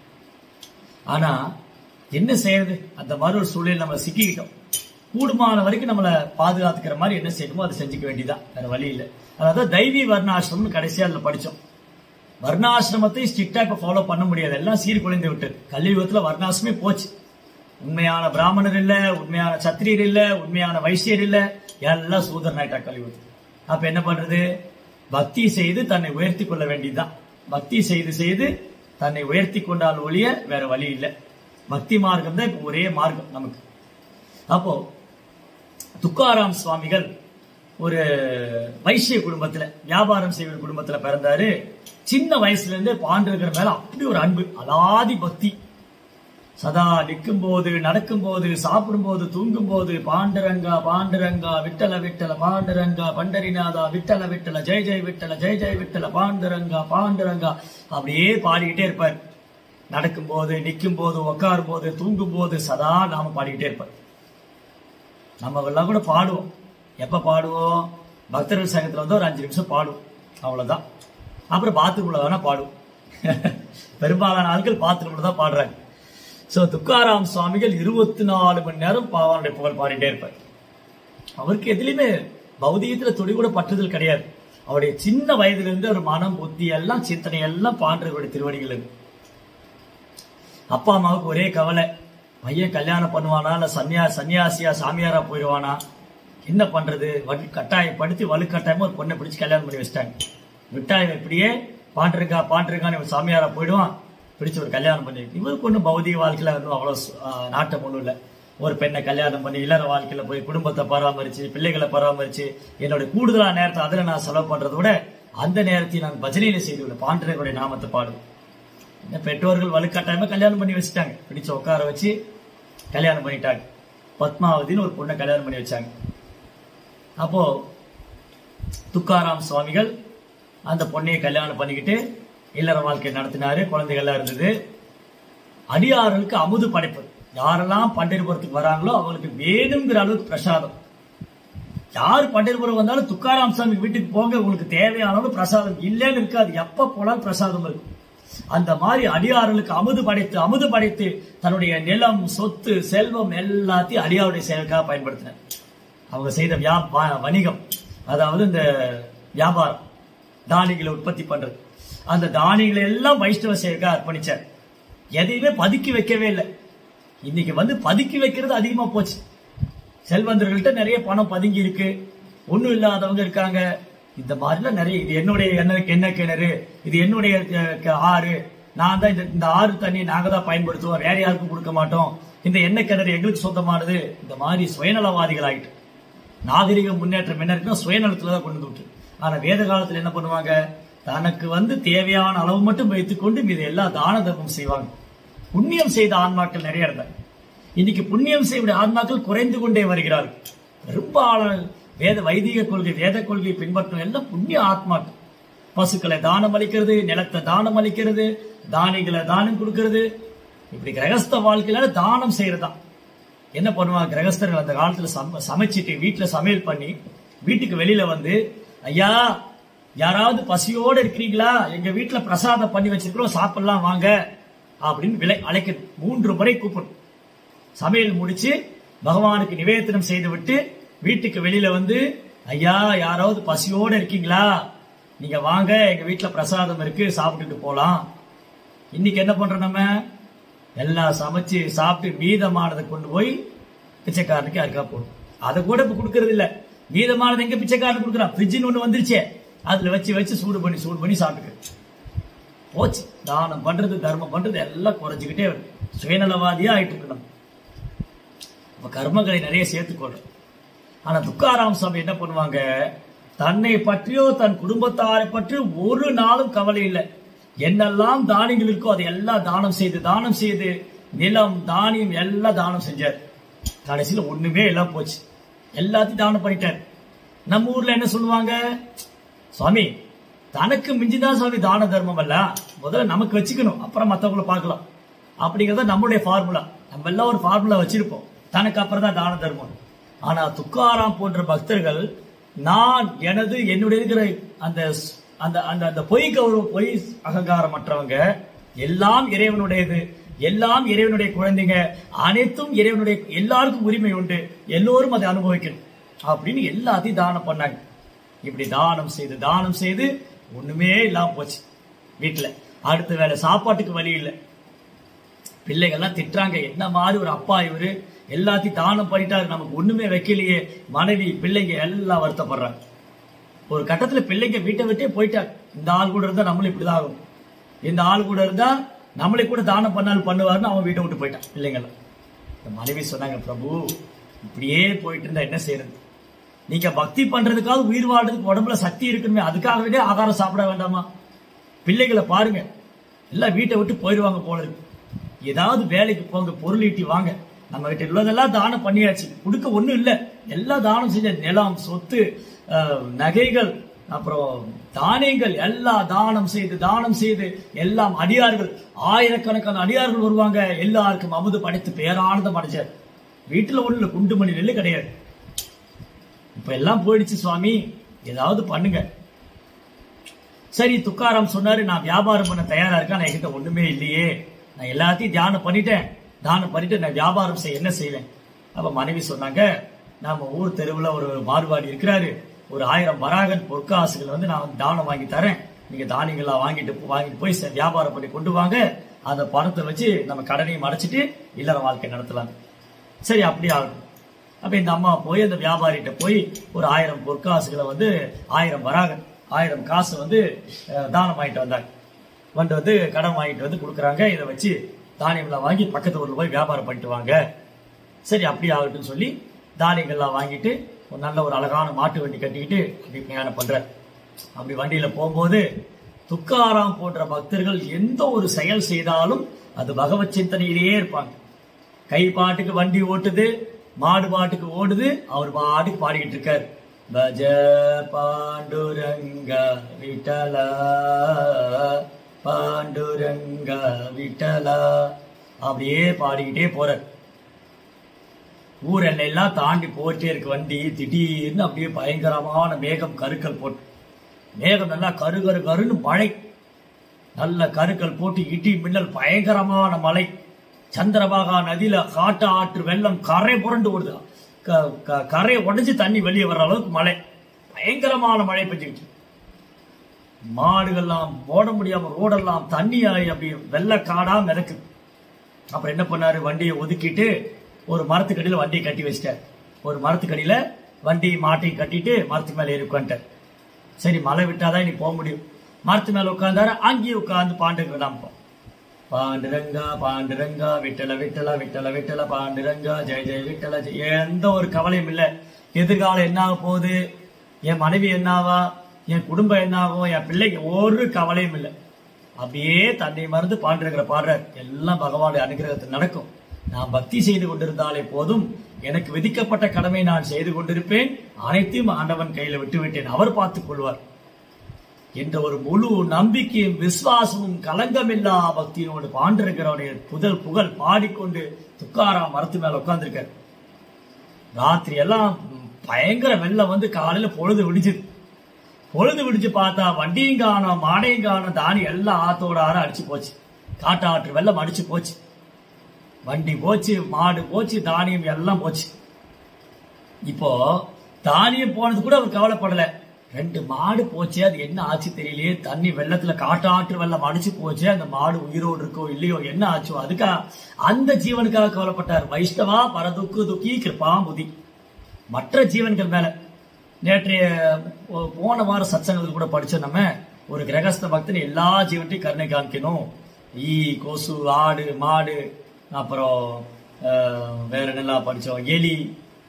Speaker 1: ஆனா என்ன செய்யறது அந்த மாதிரி ஒரு சூழலில் நம்ம சிக்கிக்கிட்டோம் கூடுமான வரைக்கும் நம்மளை பாதுகாத்துக்கிற மாதிரி என்ன செய்யணுமோ அதை செஞ்சுக்க வேண்டியதான் வேற வழி இல்லை அதாவது தெய்வீ வர்ணாசிரமம் கடைசியா அதுல படிச்சோம் வர்ணாசிரமத்தை ஸ்ட்ரிக்டா இப்ப ஃபாலோ பண்ண முடியாது எல்லாம் சீர்குலைந்து விட்டது கலியுகத்துல வர்ணாசிரமே போச்சு உண்மையான பிராமணர் இல்ல உண்மையான சத்திரியர் இல்ல உண்மையான வைசியர் இல்ல எல்லாம் சூதரன் ஆயிட்டா கலியுகத்தில் அப்ப என்ன பண்றது பக்தி செய்து தன்னை உயர்த்தி கொள்ள வேண்டியதுதான் பக்தி செய்து செய்து தன்னை உயர்த்தி கொண்டால் ஒழிய வேற வழி இல்லை பக்தி மார்க்கம் தான் இப்ப ஒரே மார்க்கம் நமக்கு அப்போ துக்காராம் சுவாமிகள் ஒரு வைசிய குடும்பத்துல வியாபாரம் செய்கிற குடும்பத்துல பிறந்தாரு சின்ன வயசுல இருந்தே பாண்டிருக்கிற மேல அப்படி ஒரு அன்பு அலாதி பக்தி சதா நிற்கும் போது நடக்கும் போது சாப்பிடும் போது தூங்கும் போது பாண்டுரங்கா பாண்டுரங்கா விட்டல விட்டல பாண்டுரங்கா பண்டரிநாதா விட்டல விட்டல ஜெய் ஜெய் விட்டல ஜெய் ஜெய் விட்டல பாண்டுரங்கா பாண்டுரங்கா அப்படியே பாடிக்கிட்டே இருப்பார் நடக்கும் போது நிற்கும் போது உட்காரும் போது தூங்கும் போது சதா நாம பாடிக்கிட்டே இருப்பார் நம்ம எல்லாம் கூட பாடுவோம் எப்ப பாடுவோம் பக்தர்கள் சங்கத்துல வந்து ஒரு அஞ்சு நிமிஷம் பாடுவோம் அவ்வளவுதான் அப்புறம் பாத்ரூம்ல வேணா பாடுவோம் பெரும்பாலான ஆட்கள் பாத்ரூம்ல தான் பாடுறாங்க சோ துக்காராம் சுவாமிகள் இருபத்தி நாலு மணி நேரம் பாவானுடைய புகழ் பாடிட்டே இருப்பார் அவருக்கு எதுலையுமே பௌதிகத்துல துளி கூட பற்றுதல் கிடையாது அவருடைய சின்ன வயதுல இருந்து ஒரு மனம் புத்தி எல்லாம் சிந்தனை எல்லாம் பாண்டவருடைய திருவடிகள் இருக்கு அப்பா அம்மாவுக்கு ஒரே கவலை பையன் கல்யாணம் பண்ணுவானா இல்ல சன்னியா சன்னியாசியா சாமியாரா போயிடுவானா என்ன பண்றது வலு கட்டாயப்படுத்தி வலுக்கட்டாயமா ஒரு பொண்ணை பிடிச்சு கல்யாணம் பண்ணி வச்சிட்டாங்க விட்டாயம் இப்படியே பாண்டிருக்கா பாண்டிருக்கான்னு இவன் சாமியாரா போயிடுவான் பிடிச்சு ஒரு கல்யாணம் பண்ணி இவருக்கு ஒன்றும் பௌதிக வாழ்க்கையில ஒன்றும் அவ்வளோ ஆஹ், நாட்டம் ஒன்றும் இல்லை ஒரு பெண்ணை கல்யாணம் பண்ணி இல்லற வாழ்க்கையில போய் குடும்பத்தை பராமரிச்சு பிள்ளைகளை பராமரிச்சு என்னோட கூடுதலான நேரத்தை அதுல நான் செலவு பண்றதை விட அந்த நேரத்தை நான் பஜனையில செய்துள்ள பாண்டவர்களுடைய நாமத்தை பாடுவேன் இந்த பெற்றோர்கள் வலுக்கட்டாயமா கல்யாணம் பண்ணி வச்சுட்டாங்க பிடிச்சு உட்கார வச்சு கல்யாணம் பண்ணிட்டாங்க பத்மாவதின்னு ஒரு பொண்ணை கல்யாணம் பண்ணி வச்சாங்க அப்போ துக்காராம் சுவாமிகள் அந்த பொண்ணையை கல்யாணம் பண்ணிக்கிட்டு இல்லற வாழ்க்கை நடத்தினாரு குழந்தைகள்லாம் இருந்தது அடியார்களுக்கு அமுது படைப்பது யாரெல்லாம் பண்டிருபுரத்துக்கு வராங்களோ அவங்களுக்கு வேணுங்கிற அளவுக்கு பிரசாதம் யார் பண்டிருபுரம் வந்தாலும் துக்காராம் சாமி வீட்டுக்கு போங்க உங்களுக்கு தேவையான அளவு பிரசாதம் இல்லைன்னு இருக்காது எப்ப போனாலும் பிரசாதம் இருக்கும் அந்த மாதிரி அடியார்களுக்கு அமுது படைத்து அமுது படைத்து தன்னுடைய நிலம் சொத்து செல்வம் எல்லாத்தையும் அடியாருடைய செயலுக்காக பயன்படுத்தினார் அவங்க செய்த வியா வ- வணிகம் அதாவது இந்த வியாபாரம் தானியங்களை உற்பத்தி பண்றது அந்த தானியங்களை எல்லாம் வைஷ்ணவ செயலுக்காக அர்ப்பணிச்சார் எதையுமே பதுக்கி வைக்கவே இல்லை இன்னைக்கு வந்து பதுக்கி வைக்கிறது அதிகமா போச்சு செல்வந்தர்கள்ட்ட நிறைய பணம் பதுங்கி இருக்கு ஒண்ணும் இல்லாதவங்க இருக்காங்க இந்த மாதிரிலாம் நிறைய இது என்னுடைய என்ன என்ன கிணறு இது என்னுடைய அஹ், க- ஆறு நான் தான் இந்த இந்த ஆறு தண்ணி நாங்க தான் பயன்படுத்துவோம் வேற யாருக்கும் கொடுக்க மாட்டோம் இந்த எண்ணெய் கிணறு எங்களுக்கு சொந்தமானது இந்த மாதிரி சுயநலவாதிகள் ஆயிட்டு நாகரிக முன்னேற்றம் என்ன இருக்குன்னா சுயநலத்துல தான் கொண்டு வந்து விட்டு ஆனா வேத காலத்துல என்ன பண்ணுவாங்க தனக்கு வந்து தேவையான அளவு மட்டும் வைத்துக்கொண்டு மீது எல்லா தான தர்மம் செய்வாங்க புண்ணியம் செய்த ஆன்மாக்கள் நிறைய இருந்தாங்க இன்னைக்கு புண்ணியம் செய்யக்கூடிய ஆன்மாக்கள் குறைந்து கொண்டே வருகிறார்கள் பெரும்பாலான வேத வைதிக கொள்கை வேத கொள்கை பின்பற்றும் எல்லாம் புண்ணிய ஆத்மாக்கள் பசுக்களை தானம் அளிக்கிறது நிலத்தை தானம் அளிக்கிறது தானியங்களை தானம் கொடுக்கிறது இப்படி கிரகஸ்த வாழ்க்கையில தானம் செய்யறதுதான் என்ன பண்ணுவாங்க கிரகஸ்தர்கள் அந்த காலத்துல சம சமைச்சிட்டு வீட்டுல சமையல் பண்ணி வீட்டுக்கு வெளியில வந்து ஐயா யாராவது பசியோட இருக்கிறீங்களா எங்க வீட்டுல பிரசாதம் பண்ணி வச்சிருக்கிறோம் சாப்பிடலாம் வாங்க அப்படின்னு விலை அழைக்க மூன்று முறை கூப்பிடும் சமையல் முடிச்சு பகவானுக்கு நிவேதனம் செய்து விட்டு வீட்டுக்கு வெளியில வந்து ஐயா யாராவது பசியோட இருக்கீங்களா நீங்க வாங்க எங்க வீட்டுல பிரசாதம் இருக்கு சாப்பிட்டுட்டு போலாம் இன்னைக்கு என்ன பண்றோம் நம்ம எல்லாம் சமைச்சு சாப்பிட்டு மீதமானதை கொண்டு போய் பிச்சைக்காரனுக்கு யாருக்கா போடும் அதை கூட இப்ப கொடுக்கறது இல்ல மீதமானது எங்க பிச்சைக்காரனுக்கு கொடுக்குறான் ஃப்ரிட்ஜ்னு ஒண்ணு வந்துருச்சே அதுல வச்சு வச்சு சூடு பண்ணி சூடு பண்ணி சாப்பிட்டுக்க போச்சு தானம் பண்றது தர்மம் பண்றது எல்லாம் குறைஞ்சுக்கிட்டே வருது சுயநலவாதியா ஆயிட்டு இருக்கு நம்ம அப்ப கர்மங்களை நிறைய சேர்த்துக்கொள்றோம் ஆனா துக்காராம் சுவாமி என்ன பண்ணுவாங்க தன்னை பற்றியோ தன் குடும்பத்தாரை பற்றி ஒரு நாளும் கவலை இல்லை என்னெல்லாம் தானியங்கள் இருக்கோ அதை எல்லாம் தானம் செய்து தானம் செய்து நிலம் தானியம் எல்லாம் தானம் செஞ்சார் கடைசியில ஒண்ணுமே எல்லாம் போச்சு எல்லாத்தையும் தானம் பண்ணிட்டார் நம்ம ஊர்ல என்ன சொல்லுவாங்க சுவாமி தனக்கு மிஞ்சிதான் சுவாமி தான தர்மம் அல்ல முதல்ல நமக்கு வச்சுக்கணும் அப்புறம் மத்தவங்கள பார்க்கலாம் அப்படிங்கறத நம்மளுடைய ஃபார்முலா நம்ம எல்லாம் ஒரு ஃபார்முலா வச்சிருப்போம் தனக்கு அப்புறம் தான் தான தர்மம் ஆனா துக்காராம் போன்ற பக்தர்கள் நான் எனது என்னுடைய இருக்கிற அந்த ஸ்- அந்த அந்த அந்த பொய் கௌரவம் பொய் அகங்காரம் மற்றவங்க எல்லாம் இறைவனுடையது எல்லாம் இறைவனுடைய குழந்தைங்க அனைத்தும் இறைவனுடைய எல்லாருக்கும் உரிமை உண்டு எல்லோரும் அதை அனுபவிக்கணும் அப்படின்னு எல்லாத்தையும் தானம் பண்ணாங்க இப்படி தானம் செய்து தானம் செய்து ஒண்ணுமே இல்லாம போச்சு வீட்டுல அடுத்த வேளை சாப்பாட்டுக்கு வழி இல்லை பிள்ளைகள்லாம் திட்டுறாங்க என்ன மாதிரி ஒரு அப்பா இவரு எல்லாத்தையும் தானம் பண்ணிட்டாரு நமக்கு ஒண்ணுமே வைக்கலையே மனைவி பிள்ளைங்க எல்லாம் வருத்தப்படுறாங்க ஒரு கட்டத்துல பிள்ளைங்க வீட்டை விட்டே போயிட்டாங்க இந்த ஆள் கூட இருந்தா நம்மளும் இப்படிதான் ஆகும் இந்த ஆள் கூட இருந்தா நம்மளை கூட தானம் பண்ணாலும் பண்ணுவாருன்னு அவன் வீட்டை விட்டு போயிட்டான் பிள்ளைங்களாம் இந்த மனைவி சொன்னாங்க பிரபு இப்படியே போயிட்டு இருந்தா என்ன செய்யறது நீங்க பக்தி பண்றதுக்காக உயிர் வாழ்றதுக்கு உடம்புல சக்தி இருக்கணுமே அதுக்காகவே ஆகாரம் சாப்பிட வேண்டாமா பிள்ளைகளை பாருங்க எல்லாம் வீட்டை விட்டு போயிடுவாங்க போல இருக்கு ஏதாவது வேலைக்கு போங்க பொருள் ஈட்டி வாங்க நம்ம கிட்ட உள்ளதெல்லாம் தானம் பண்ணியாச்சு கொடுக்க ஒண்ணும் இல்ல எல்லாம் தானம் செஞ்ச நிலம் சொத்து அஹ், நகைகள் அப்புறம் தானியங்கள் எல்லாம் தானம் செய்து தானம் செய்து எல்லாம் அடியார்கள் ஆயிரக்கணக்கான அடியார்கள் வருவாங்க எல்லாருக்கும் அமுது படைத்து பேரானந்தம் அடைச்சார் வீட்டுல ஒண்ணு இல்ல குண்டு மணி நெல்லு கிடையாது இப்ப எல்லாம் போயிடுச்சு சுவாமி ஏதாவது பண்ணுங்க சரி துக்காராம் சொன்னாரு நான் வியாபாரம் பண்ண தயாரா இருக்கேன் நான் என்கிட்ட ஒண்ணுமே இல்லையே நான் எல்லாத்தையும் தியானம் பண்ணிட்டேன் தானம் பண்ணிட்டு நான் வியாபாரம் செய்ய என்ன செய்வேன் அப்ப மனைவி சொன்னாங்க நாம ஊர் தெருவுல ஒரு மார்வாடி இருக்கிறாரு ஒரு ஆயிரம் வராகன் பொற்காசுகள் வந்து நான் தானம் வாங்கி தரேன் நீங்க தானியங்களா வாங்கிட்டு போ- வாங்கிட்டு போய் ச- வியாபாரம் பண்ணி கொண்டு வாங்க அந்த பணத்தை வச்சு நம்ம கடனையும் அடைச்சிட்டு இல்லற வாழ்க்கை நடத்தலாம் சரி அப்படி ஆகட்டும் அப்ப இந்த அம்மா போய் அந்த வியாபாரிகிட்ட போய் ஒரு ஆயிரம் பொற்காசுகளை வந்து ஆயிரம் வராக ஆயிரம் காசு வந்து அஹ், தானம் வாங்கிட்டு வந்தாங்க வந்து வந்து கடன் வாங்கிட்டு வந்து கொடுக்குறாங்க இதை வச்சு தானியங்கள்லாம் வாங்கி பக்கத்து ஊர்ல போய் வியாபாரம் பண்ணிட்டு வாங்க சரி அப்படி ஆகட்டும்னு சொல்லி தானியங்கள்லாம் வாங்கிட்டு ஒரு நல்ல ஒரு அழகான மாட்டு வண்டி கட்டிக்கிட்டு அப்படி பிரயாணம் பண்றார் அப்படி வண்டியில போகும்போது துக்காராம் போன்ற பக்தர்கள் எந்த ஒரு செயல் செய்தாலும் அது பகவத் சிந்தனையிலேயே இருப்பாங்க கை பாட்டுக்கு வண்டி ஓட்டுது மாடு பாட்டுக்கு ஓடுது அவர் பாட்டுக்கு பாடிக்கிட்டு இருக்காரு பஜ பாண்டுரங்க விட்டலா பாண்டுரங்க விட்டலா அப்படியே பாடிக்கிட்டே போறார் ஊர் எல்லையெல்லாம் தாண்டி போயிட்டே இருக்கு வண்டி திடீர்னு அப்படியே பயங்கரமான மேகம் கருக்கல் போட்டு மேகம் நல்லா கரு கரு கருன்னு மழை நல்ல கருக்கல் போட்டு இடி மின்னல் பயங்கரமான மழை சந்திரபாகா நதியில காட்டு ஆற்று வெள்ளம் கரை புரண்டு ஓடுது க- க- கரை உடைஞ்சு தண்ணி வெளியே வர்ற அளவுக்கு மழை பயங்கரமான மழை பெஞ்சுக்கிட்டு மாடுகள்லாம் ஓட முடியாம ரோடெல்லாம் தண்ணி ஆகி அப்படி வெள்ள காடா மிதக்குது அப்புறம் என்ன பண்ணாரு வண்டியை ஒதுக்கிட்டு ஒரு மரத்துக்கடியில வண்டியை கட்டி வச்சிட்டார் ஒரு மரத்துக்கடியில வண்டி மாட்டையும் கட்டிட்டு மரத்து மேல ஏறி உட்காந்துட்டார் சரி மழை விட்டாதான் இனி போக முடியும் மரத்து மேல உட்கார்ந்தாரு அங்கேயே உட்கார்ந்து பாண்டுங்க தான் பாண்டுரங்கா பாண்டுரங்கா விட்டல விட்டல விட்டல விட்டல பாண்டுரங்கா ஜெய ஜெய விட்டல ஜெய எந்த ஒரு கவலையும் இல்ல எதிர்காலம் என்ன ஆக போகுது என் மனைவி என்னாவா என் குடும்பம் என்னாகும் என் பிள்ளைக்கு ஒரு கவலையும் இல்லை அப்படியே தன்னை மறந்து பாண்டிருக்கிற பாடுறார் எல்லாம் பகவானுடைய அனுகிரகத்தில் நடக்கும் நான் பக்தி செய்து கொண்டிருந்தாலே போதும் எனக்கு விதிக்கப்பட்ட கடமை நான் செய்து கொண்டிருப்பேன் அனைத்தையும் ஆண்டவன் கையில விட்டு விட்டேன் அவர் பார்த்துக் கொள்வார் என்ற ஒரு முழு நம்பிக்கையும் விசுவாசமும் கலங்கமில்லா பக்தியோடு பாண்டிருக்கிறவருடைய புதல் புகழ் பாடிக்கொண்டு துக்காராம் மரத்து மேல உட்கார்ந்திருக்கார் ராத்திரி எல்லாம் பயங்கர வெள்ளம் வந்து காலையில பொழுது விடிச்சுது பொழுது விடிச்சு பார்த்தா வண்டியும் காணோம் மாடையும் காணோம் தானி எல்லாம் ஆத்தோட ஆற அடிச்சு போச்சு காட்டாற்று வெள்ளம் அடிச்சு போச்சு வண்டி போச்சு மாடு போச்சு தானியம் எல்லாம் போச்சு இப்போ தானியம் போனது கூட அவர் கவலைப்படல ரெண்டு மாடு போச்சு அது என்ன ஆச்சு தெரியலையே தண்ணி வெள்ளத்துல காட்டாற்று வெள்ளம் அடிச்சு போச்சு அந்த மாடு உயிரோடு இருக்கோ இல்லையோ என்ன ஆச்சோ அதுக்கா அந்த ஜீவனுக்காக கவலைப்பட்டார் வைஷ்ணவா பரதுக்கு துக்கி கிருபாமுதி மற்ற ஜீவன்கள் மேல நேற்றைய போ- போன வார சத்சங்கத்தில் கூட படிச்சோம் நம்ம ஒரு கிரகஸ்த பக்தன் எல்லா ஜீவன்ட்டையும் கருணை காமிக்கணும் ஈ கொசு ஆடு மாடு அப்புறம் அஹ், வேற என்னெல்லாம் படிச்சோம் எலி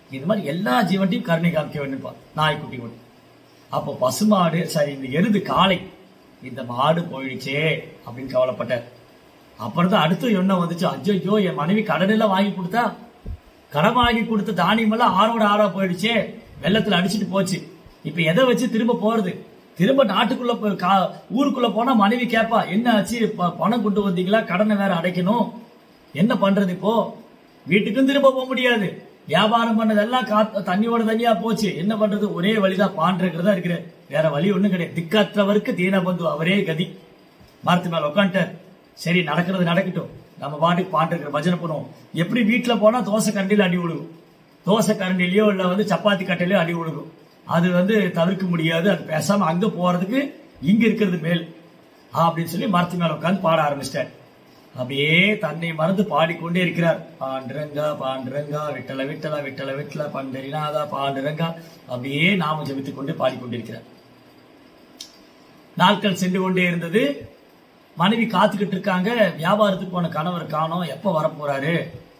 Speaker 1: இது மாதிரி எல்லா ஜீவன்ட்டையும் கருணை காமிக்க வேண்டும்பா நாய்க்குட்டி கூட அப்போ பசுமாடு சரி இந்த எருது காளை இந்த மாடு போயிடுச்சே அப்படின்னு கவலைப்பட்டார் அப்புறம் தான் அடுத்து எண்ணம் வந்துச்சு அஜ்ஜோ என் மனைவி கடனெல்லாம் வாங்கி கொடுத்தா கடன் வாங்கி கொடுத்த தானியம் எல்லாம் ஆறோட ஆறா போயிடுச்சே வெள்ளத்துல அடிச்சிட்டு போச்சு இப்ப எதை வச்சு திரும்ப போறது திரும்ப நாட்டுக்குள்ள போய் கா- ஊருக்குள்ள போனா மனைவி கேப்பா என்ன ஆச்சு ப- பணம் கொண்டு வந்தீங்களா கடனை வேற அடைக்கணும் என்ன பண்றது இப்போ வீட்டுக்கும் திரும்ப போக முடியாது வியாபாரம் பண்ணதெல்லாம் கா- தண்ணியோட தண்ணியா போச்சு என்ன பண்றது ஒரே வழிதான் பாண்டிருக்கிறதா இருக்கிற வேற வழி ஒண்ணும் கிடையாது திக்கற்றவருக்கு தீனபந்து அவரே கதி மரத்து மேல உட்காந்துட்டார் சரி நடக்கிறது நடக்கட்டும் நம்ம பாட்டுக்கு பாண்டிருக்கிற பஜனை பண்ணுவோம் எப்படி வீட்டுல போனா தோசை கரண்டில அடி விழுகும் தோசை கரண்டிலயோ இல்ல வந்து சப்பாத்தி கட்டையிலயோ அடி விழுகும் அது வந்து தவிர்க்க முடியாது அது பேசாம அங்க போறதுக்கு இங்க இருக்கிறது மேல் அப்படின்னு சொல்லி மரத்து மேல உட்காந்து பாட ஆரம்பிச்சிட்டார் அப்படியே தன்னை மறந்து பாடிக்கொண்டே இருக்கிறார் பாண்டுரங்கா பாண்டுரங்கா விட்டல விட்டல விட்டல விட்டல பண்டரிநாதா பாண்டுரங்கா அப்படியே நாம ஜெபித்துக் கொண்டு பாடிக்கொண்டிருக்கிறார் நாட்கள் சென்று கொண்டே இருந்தது மனைவி காத்துக்கிட்டு இருக்காங்க வியாபாரத்துக்கு போன கணவர் காணோம் எப்ப வரப்போறாரு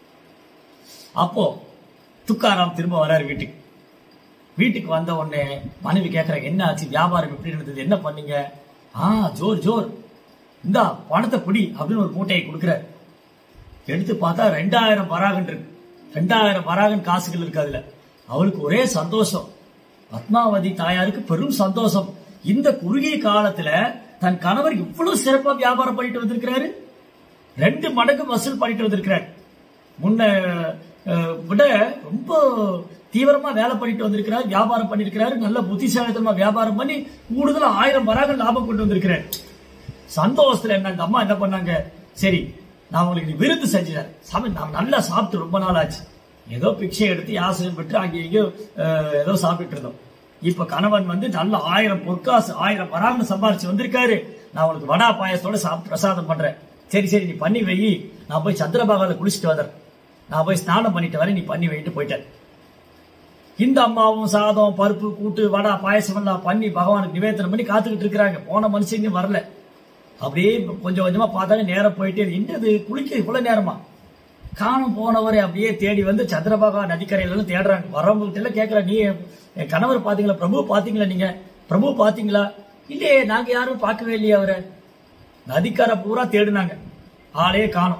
Speaker 1: அப்போ துக்காராம் திரும்ப வராரு வீட்டுக்கு வீட்டுக்கு வந்த உடனே மனைவி கேட்கறாங்க என்ன ஆச்சு வியாபாரம் எப்படி இருந்தது என்ன பண்ணீங்க ஆ ஜோர் ஜோர் இந்தா பணத்தை பிடி அப்படின்னு ஒரு மூட்டையை கொடுக்குறாரு எடுத்து பார்த்தா ரெண்டாயிரம் வராகன் இருக்கு ரெண்டாயிரம் வராகன் காசுகள் இருக்கு அதுல அவளுக்கு ஒரே சந்தோஷம் பத்மாவதி தாயாருக்கு பெரும் சந்தோஷம் இந்த குறுகிய காலத்துல தன் கணவர் இவ்வளவு சிறப்பா வியாபாரம் பண்ணிட்டு வந்திருக்கிறாரு ரெண்டு மடங்கு வசூல் பண்ணிட்டு வந்திருக்கிறார் முன்ன அஹ், விட ரொம்ப தீவிரமா வேலை பண்ணிட்டு வந்திருக்கிறார் வியாபாரம் பண்ணிருக்கிறாரு நல்ல புத்திசாலித்தனமா வியாபாரம் பண்ணி கூடுதலா ஆயிரம் வராக லாபம் கொண்டு வந்திருக்கிறார் சந்தோஷத்துல என்ன அந்த அம்மா என்ன பண்ணாங்க சரி நான் உங்களுக்கு இது விருந்து செஞ்சேன் சாமி நான் நல்லா சாப்பிட்டு ரொம்ப நாள் ஆச்சு ஏதோ பிக்ஷை எடுத்து யாசகம் பெற்று அங்கே இங்கேயோ அஹ், ஏதோ சாப்பிட்டு இருந்தோம் இப்ப கணவன் வந்து நல்ல ஆயிரம் பொற்காசு ஆயிரம் வராங்கன்னு சம்பாரிச்சு வந்திருக்காரு நான் உனக்கு வடா பாயசத்தோட சாப்பிட்டு பிரசாதம் பண்றேன் சரி சரி நீ பண்ணி வை நான் போய் சந்திரபாகால குளிச்சுட்டு வரேன் நான் போய் ஸ்நானம் பண்ணிட்டு வரேன் நீ பண்ணி வைட்டு போயிட்டேன் இந்த அம்மாவும் சாதம் பருப்பு கூட்டு வடை பாயசம் எல்லாம் பண்ணி பகவானுக்கு நிவேதனம் பண்ணி காத்துக்கிட்டு இருக்கிறாங்க போன மனுஷங்க வரல அப்படியே கொஞ்சம் கொஞ்சமா பார்த்தாங்க நேரம் போயிட்டே இருக்கு. என்னது குளிக்க இவ்வளவு நேரமா காணும் போனவரை அப்படியே தேடி வந்து சந்திரபாகா நதிக்கரையில எல்லாம் தேடுறாங்க வரவங்ககிட்ட எல்லாம் கேட்கற நீ என் கணவர் பாத்தீங்களா பிரபு பாத்தீங்களா நீங்க பிரபு பாத்தீங்களா இல்லையே நாங்க யாரும் பார்க்கவே இல்லையே அவரை நதிக்கரை பூரா தேடினாங்க ஆளே காணும்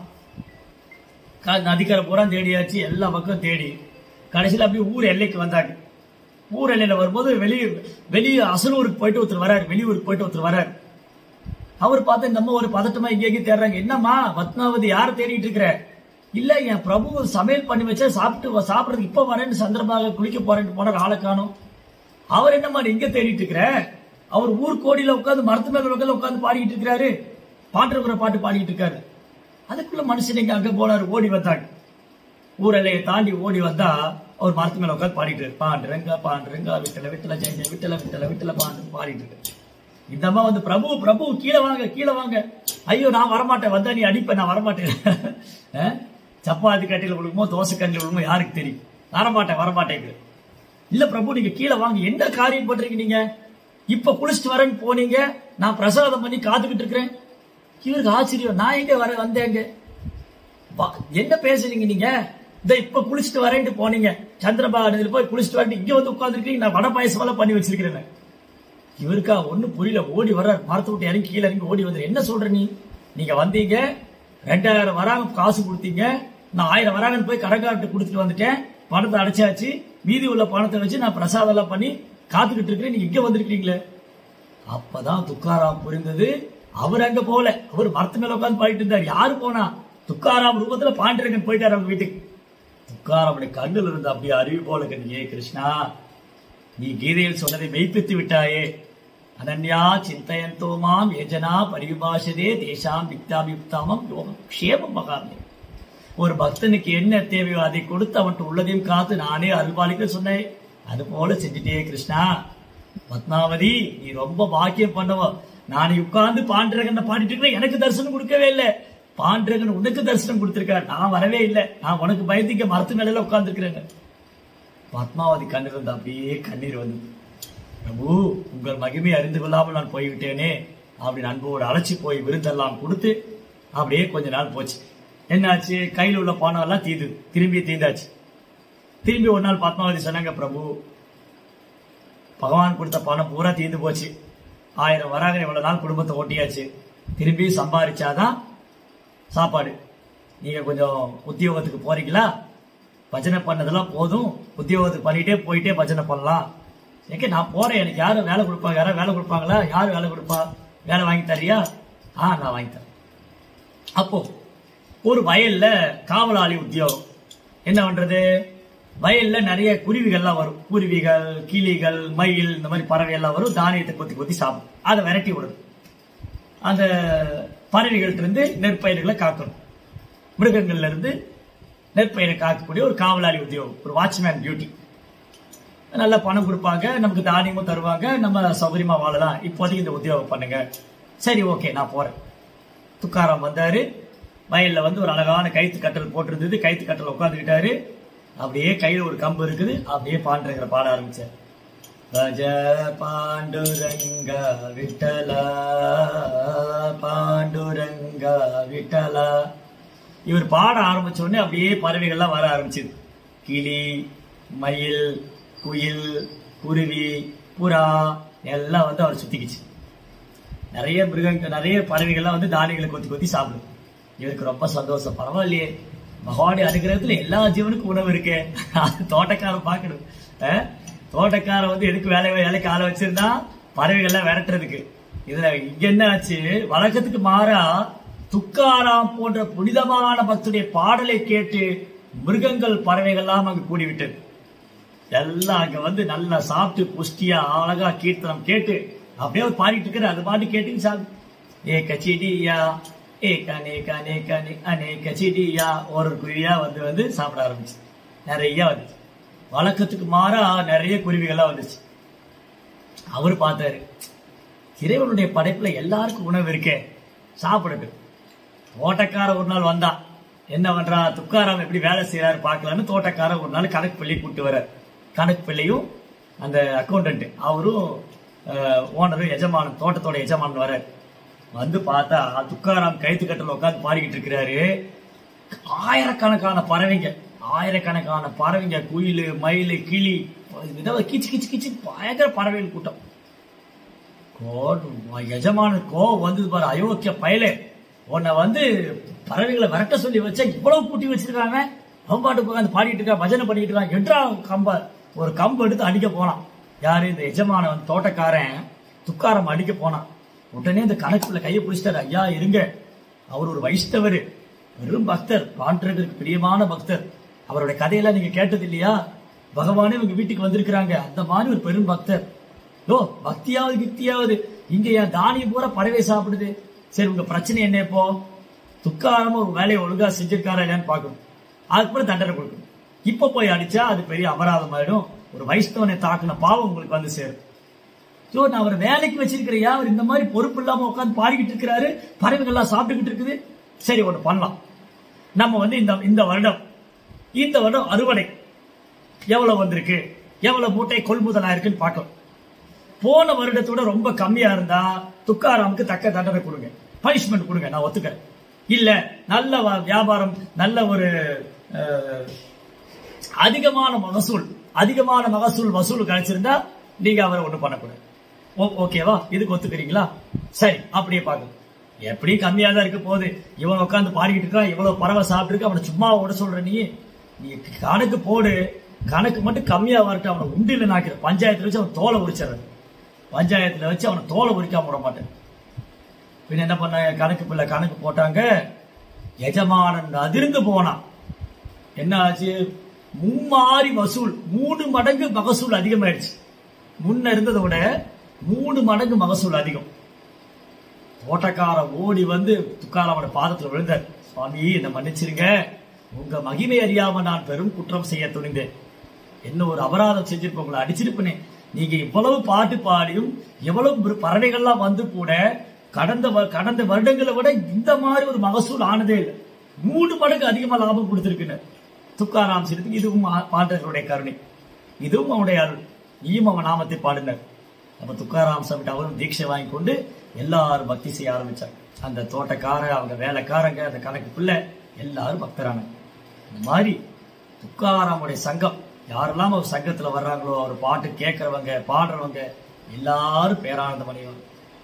Speaker 1: க- நதிக்கரை பூரா தேடியாச்சு எல்லா பக்கம் தேடி கடைசியில் அப்படியே ஊர் எல்லைக்கு வந்தாங்க ஊர் எல்லையில வரும்போது வெளி வெளியே அசலூருக்கு போயிட்டு ஒருத்தர் வராரு வெளியூருக்கு போயிட்டு ஒருத்தர் வராரு அவர் பார்த்து இந்த அம்மா ஒரு பதட்டமா இங்கே இங்கே தேடுறாங்க என்னம்மா பத்மாவதி யாரை தேடிட்டு இருக்கிற இல்ல என் பிரபு சமையல் பண்ணி வச்சா சாப்பிட்டு வ- சாப்பிடுறதுக்கு இப்ப வரேன்னு சந்திரபாக குளிக்க போறேன்னு போனார் ஆளை காணும் அவர் என்னம்மா நீ இங்க தேடிட்டு இருக்கிற அவர் ஊர் கோடியில உட்கார்ந்து மரத்து மேல உட்கார்ந்து உட்கார்ந்து பாடிக்கிட்டு இருக்கிறாரு பாட்டுக்கிற பாட்டு பாடிக்கிட்டு இருக்காரு அதுக்குள்ள மனுஷன் இங்க அங்க போனாரு ஓடி வந்தாங்க ஊர் எல்லையை தாண்டி ஓடி வந்தா அவர் மரத்து மேல உட்காந்து பாடிட்டு இருக்கு பாண்டுறங்க பாண்டுறங்க விட்டல விட்டல ஜெய ஜெய விட்டல விட்டல விட்டல பாண்டு பாடிட்டு இருக்கு இந்த அம்மா வந்து பிரபு பிரபு கீழே வாங்க கீழே வாங்க ஐயோ நான் வரமாட்டேன் வந்தா நீ அடிப்ப நான் வரமாட்டேன் அஹ்? சப்பாத்தி கட்டையில விழுகுமோ தோசை கண்ணில் விழுகுமோ யாருக்கு தெரியும் வரமாட்டேன் வரமாட்டேங்குது இல்ல பிரபு நீங்க கீழே வாங்க என்ன காரியம் பண்றீங்க நீங்க இப்ப குளிச்சுட்டு வரேன்னு போனீங்க நான் பிரசாதம் பண்ணி காத்துக்கிட்டு இருக்கிறேன் இவருக்கு ஆச்சரியம் நான் எங்க வர வந்தேங்க வா- என்ன பேசுறீங்க நீங்க இந்த இப்ப குளிச்சுட்டு வரேன்ட்டு போனீங்க சந்திரபாபு நதியில போய் குளிச்சுட்டு வரேன் இங்க வந்து உட்காந்துருக்கீங்க நான் வடை பாயசம் எல்லாம் பண்ணி வச்சிருக்கிறேன் இவருக்கா ஒண்ணும் புரியல ஓடி வர்ற மரத்தை விட்டு இறங்கி கீழே இறங்கி ஓடி வந்து என்ன சொல்ற நீ நீங்க வந்தீங்க ரெண்டாயிரம் வராங்க காசு கொடுத்தீங்க நான் ஆயிரம் வராங்கன்னு போய் கடைக்காரர்கிட்ட கொடுத்துட்டு வந்துட்டேன் பணத்தை அடைச்சாச்சு மீதி உள்ள பணத்தை வச்சு நான் பிரசாதம் எல்லாம் பண்ணி காத்துக்கிட்டு இருக்கிறேன் நீங்க இங்க வந்திருக்கீங்களே அப்பதான் துக்காராம் புரிந்தது அவர் அங்க போல அவர் மரத்து மேல உட்கார்ந்து பாடிட்டு இருந்தார் யாரு போனா துக்காராம் ரூபத்துல பாண்டிரங்கன் போயிட்டார் அவங்க வீட்டுக்கு துக்காராமுடைய கண்ணுல இருந்து அப்படியே அருவி போல கண்ணியே கிருஷ்ணா நீ கீதையில் சொன்னதை மெய்ப்பித்து விட்டாயே அனன்யா சிந்தயந்தோ மாம் ஏஜனா பரிபாஷதே தேசாம் விக்தாபியுக்தாமம் யோகம் க்ஷேமம் மகாமே ஒரு பக்தனுக்கு என்ன தேவையோ அதை கொடுத்து அவன்கிட்ட உள்ளதையும் காத்து நானே அருள்பாலிக்க சொன்னேன் அது போல செஞ்சுட்டே கிருஷ்ணா பத்மாவதி நீ ரொம்ப பாக்கியம் பண்ணவ நான் உட்கார்ந்து பாண்டரகனை பாடிட்டு இருக்கிறேன் எனக்கு தரிசனம் கொடுக்கவே இல்லை பாண்டரகன் உனக்கு தரிசனம் கொடுத்திருக்கார் நான் வரவே இல்லை நான் உனக்கு பயந்து இங்க மரத்து மேல உட்கார்ந்துருக்கிறேன் பத்மாவதி கண்ணிலிருந்து அப்படியே கண்ணீர் வந்தது பிரபு உங்கள் மகிமை அறிந்து கொள்ளாமல் நான் போய்விட்டேனே அப்படின்னு அன்போடு அழைச்சி போய் விருந்தெல்லாம் கொடுத்து அப்படியே கொஞ்ச நாள் போச்சு என்னாச்சு கையில் உள்ள பணம் எல்லாம் தீந்து திரும்பி தீந்தாச்சு திரும்பி ஒரு நாள் பத்மாவதி சொன்னாங்க பிரபு பகவான் கொடுத்த பணம் பூரா தீர்ந்து போச்சு ஆயிரம் வராக இவ்வளவு நாள் குடும்பத்தை ஓட்டியாச்சு திரும்பி சம்பாரிச்சாதான் சாப்பாடு நீங்க கொஞ்சம் உத்தியோகத்துக்கு போறீங்களா பஜனை பண்ணதெல்லாம் போதும் உத்தியோகத்துக்கு பண்ணிட்டே போயிட்டே பஜனை பண்ணலாம் ஏங்க நான் போறேன் எனக்கு யாரும் வேலை கொடுப்பாங்க யாரும் வேலை கொடுப்பாங்களா யார் வேலை கொடுப்பா வேலை வாங்கி தரியா ஆ நான் வாங்கி தரேன் அப்போ ஒரு வயல்ல காவலாளி உத்தியோகம் என்ன பண்றது வயல்ல நிறைய குருவிகள்லாம் வரும் குருவிகள் கிளிகள் மயில் இந்த மாதிரி பறவை எல்லாம் வரும் தானியத்தை கொத்தி கொத்தி சாப்பிடும் அதை விரட்டி விடுது அந்த பறவைகள்ட்ட இருந்து நெற்பயிர்களை காக்கணும் மிருகங்கள்ல இருந்து நெற்பயிரை காக்கக்கூடிய ஒரு காவலாளி உத்தியோகம் ஒரு வாட்ச்மேன் டியூட்டி நல்ல பணம் கொடுப்பாங்க நமக்கு தானியமும் தருவாங்க நம்ம சௌகரியமா வாழலாம் இப்போதைக்கு இந்த உத்தியோகம் பண்ணுங்க சரி ஓகே நான் போறேன் துக்காராம் வந்தாரு வயல்ல வந்து ஒரு அழகான கைத்து கட்டல் போட்டிருந்தது கைத்து கட்டல் உட்காந்துக்கிட்டாரு அப்படியே கையில ஒரு கம்பு இருக்குது அப்படியே பாண்டுங்கிற பாட ஆரம்பிச்சார் பஜ பாண்டுரங்க விட்டலா பாண்டுரங்க விட்டலா இவர் பாட ஆரம்பிச்ச உடனே அப்படியே பறவைகள்லாம் வர ஆரம்பிச்சது கிளி மயில் குயில் குருவி புறா எல்லாம் வந்து அவர் சுத்திக்கிச்சு நிறைய மிருகங்கள் நிறைய பறவைகள்லாம் வந்து தானியங்களை கொத்தி கொத்தி சாப்பிடும் இவருக்கு ரொம்ப சந்தோஷம் பரவாயில்லையே பகவானுடைய அனுகிரகத்துல எல்லா ஜீவனுக்கும் உணவு இருக்கே அது தோட்டக்காரன் பார்க்கணும் அஹ்? தோட்டக்காரன் வந்து எதுக்கு வேலை வேலைக்கு ஆளை வச்சிருந்தா பறவைகள்லாம் விரட்டுறதுக்கு இதுல இங்க என்ன ஆச்சு வழக்கத்துக்கு மாறா துக்காராம் போன்ற புனிதமான பக்தருடைய பாடலை கேட்டு மிருகங்கள் பறவைகள்லாம் அங்கு கூடிவிட்டது எல்லாம் அங்க வந்து நல்லா சாப்பிட்டு புஷ்டியா அழகா கீர்த்தனம் கேட்டு அப்படியே அவர் பாடிட்டு இருக்கிற அது பாட்டு கேட்டு சாப்பிட்டு ஏக சிடியா ஏக அநேக அநேக அநே- அநேக சிடியா ஒரு ஒரு குருவியா வந்து வந்து சாப்பிட ஆரம்பிச்சு நிறைய வந்துச்சு வழக்கத்துக்கு மாறா நிறைய குருவிகள்லாம் வந்துச்சு அவர் பார்த்தாரு இறைவனுடைய படைப்புல எல்லாருக்கும் உணவு இருக்கே சாப்பிடுது தோட்டக்காரன் ஒரு நாள் வந்தான் என்ன பண்றா துக்காராம் எப்படி வேலை செய்யறாரு பார்க்கலான்னு தோட்டக்காரன் ஒரு நாள் கணக்கு பிள்ளை கூப்பிட்டு வர கணக்கு பிள்ளையும் அந்த அக்கௌண்டன்ட் அவரும் ஓனரும் எஜமானன் தோட்டத்தோட எஜமானன் வர வந்து பார்த்தா துக்காராம் கைத்து கட்டல உட்காந்து பாடிக்கிட்டு இருக்கிறாரு ஆயிரக்கணக்கான பறவைங்க ஆயிரக்கணக்கான பறவைங்க குயில் மயில் கிளி இதாவது கிச்சு கிச்சு கிச்சு பயங்கர பறவைகள் கூட்டம் கோ- எஜமானன் கோவம் வந்தது பாரு அயோக்கிய பயலே உன்னை வந்து பறவைகளை விரட்ட சொல்லி வச்சா இவ்வளவு கூட்டி வச்சிருக்காங்க அவன் பாட்டுக்கு உட்காந்து பாடிட்டு இருக்கா பஜனை பண்ணிட்டு இருக்கான் எட்ரா கம்ப ஒரு கம்பு எடுத்து அடிக்க போனான் யாரு இந்த எஜமானவன் தோட்டக்காரன் துக்காரம் அடிக்க போனான் உடனே இந்த கணக்குள்ள கையை பிடிச்சிட்டாரு ஐயா இருங்க அவர் ஒரு வைஷ்ணவர் வெறும் பக்தர் பாண்டருக்கு பிரியமான பக்தர் அவருடைய கதையெல்லாம் நீங்க கேட்டது இல்லையா பகவானே உங்க வீட்டுக்கு வந்திருக்கிறாங்க அந்த மாதிரி ஒரு பெரும் பக்தர் யோ பக்தியாவது கிக்தியாவது இங்க என் தானியம் பூரா பறவை சாப்பிடுது சரி உங்க பிரச்சனை என்ன இப்போ துக்காரமா ஒரு வேலையை ஒழுங்கா செஞ்சிருக்காரா இல்லையான்னு பார்க்கணும் அதுக்கப்புறம் தண்டனை கொடுக்கணும் இப்ப போய் அடிச்சா அது பெரிய அபராதம் ஆயிடும் ஒரு வைஷ்ணவனை தாக்குன பாவம் உங்களுக்கு வந்து சேரும் ஸோ நான் அவர் வேலைக்கு வச்சிருக்கிறையா அவர் இந்த மாதிரி பொறுப்பு இல்லாம உட்காந்து பாடிக்கிட்டு இருக்கிறாரு பறவைகள்லாம் சாப்பிட்டுக்கிட்டு இருக்குது சரி ஒண்ணு பண்ணலாம் நம்ம வந்து இந்த இந்த வருடம் இந்த வருடம் அறுவடை எவ்வளவு வந்திருக்கு எவ்வளவு மூட்டை கொள்முதல் ஆயிருக்குன்னு பார்க்கலாம் போன வருடத்தோட ரொம்ப கம்மியா இருந்தா துக்காராமுக்கு தக்க தண்டனை கொடுங்க பனிஷ்மெண்ட் கொடுங்க நான் ஒத்துக்கிறேன் இல்ல நல்ல வ- வியாபாரம் நல்ல ஒரு அஹ், அதிகமான மகசூல் அதிகமான மகசூல் வசூல் கிடைச்சிருந்தா நீங்க அவரை ஒண்ணும் பண்ணக்கூடாது ஓ- ஓகேவா இதுக்கு ஒத்துக்கிறீங்களா சரி அப்படியே பார்க்கணும் எப்படி கம்மியா தான் இருக்க போகுது இவன் உட்காந்து பாடிக்கிட்டு இருக்கான் இவ்வளவு பறவை சாப்பிட்டு அவனை சும்மா விட சொல்ற நீ நீ கணக்கு போடு கணக்கு மட்டும் கம்மியா வரட்டும் அவனை உண்டில நாக்கிற பஞ்சாயத்துல வச்சு அவன் தோலை உரிச்சிடுறேன் பஞ்சாயத்துல வச்சு அவனை தோலை உரிக்காம விட மாட்டேன் பின்ன என்ன பண்ண கணக்கு பிள்ளை கணக்கு போட்டாங்க எஜமானன் அதிர்ந்து போனான் என்ன ஆச்சு மும்மாறி வசூல் மூணு மடங்கு மகசூல் அதிகமாயிடுச்சு முன்ன இருந்ததை விட மூணு மடங்கு மகசூல் அதிகம் தோட்டக்காரன் ஓடி வந்து துக்காராமோட பாதத்துல விழுந்தார் சுவாமி என்ன மன்னிச்சிருங்க உங்க மகிமை அறியாம நான் பெரும் குற்றம் செய்ய துணிந்தேன் என்ன ஒரு அபராதம் செஞ்சிருப்ப உங்களை அடிச்சிருப்பனே நீங்க இவ்வளவு பாட்டு பாடியும் எவ்வளவு பிற- பறவைகள்லாம் வந்து கூட கடந்த வ- கடந்த வருடங்களை விட இந்த மாதிரி ஒரு மகசூல் ஆனதே இல்லை மூணு மடங்கு அதிகமா லாபம் கொடுத்திருக்குன்னு துக்காராம் சிறுத்துக்கு இதுவும் ஆ- பாண்டவர்களுடைய கருணை இதுவும் அவனுடைய அருள் நீயும் அவன் நாமத்தை பாடினர் அப்ப துக்காராம் சாமிட்டு அவரும் தீட்சை வாங்கி கொண்டு எல்லாரும் பக்தி செய்ய ஆரம்பிச்சாங்க அந்த தோட்டக்காரர் அவங்க வேலைக்காரங்க அந்த கணக்கு பிள்ளை எல்லாரும் பக்தரானாங்க இந்த மாதிரி துக்காராமுடைய சங்கம் யாரெல்லாம் அவர் சங்கத்துல வர்றாங்களோ அவர் பாட்டு கேட்கறவங்க பாடுறவங்க எல்லாரும் பேரானந்தம் அடைவாங்க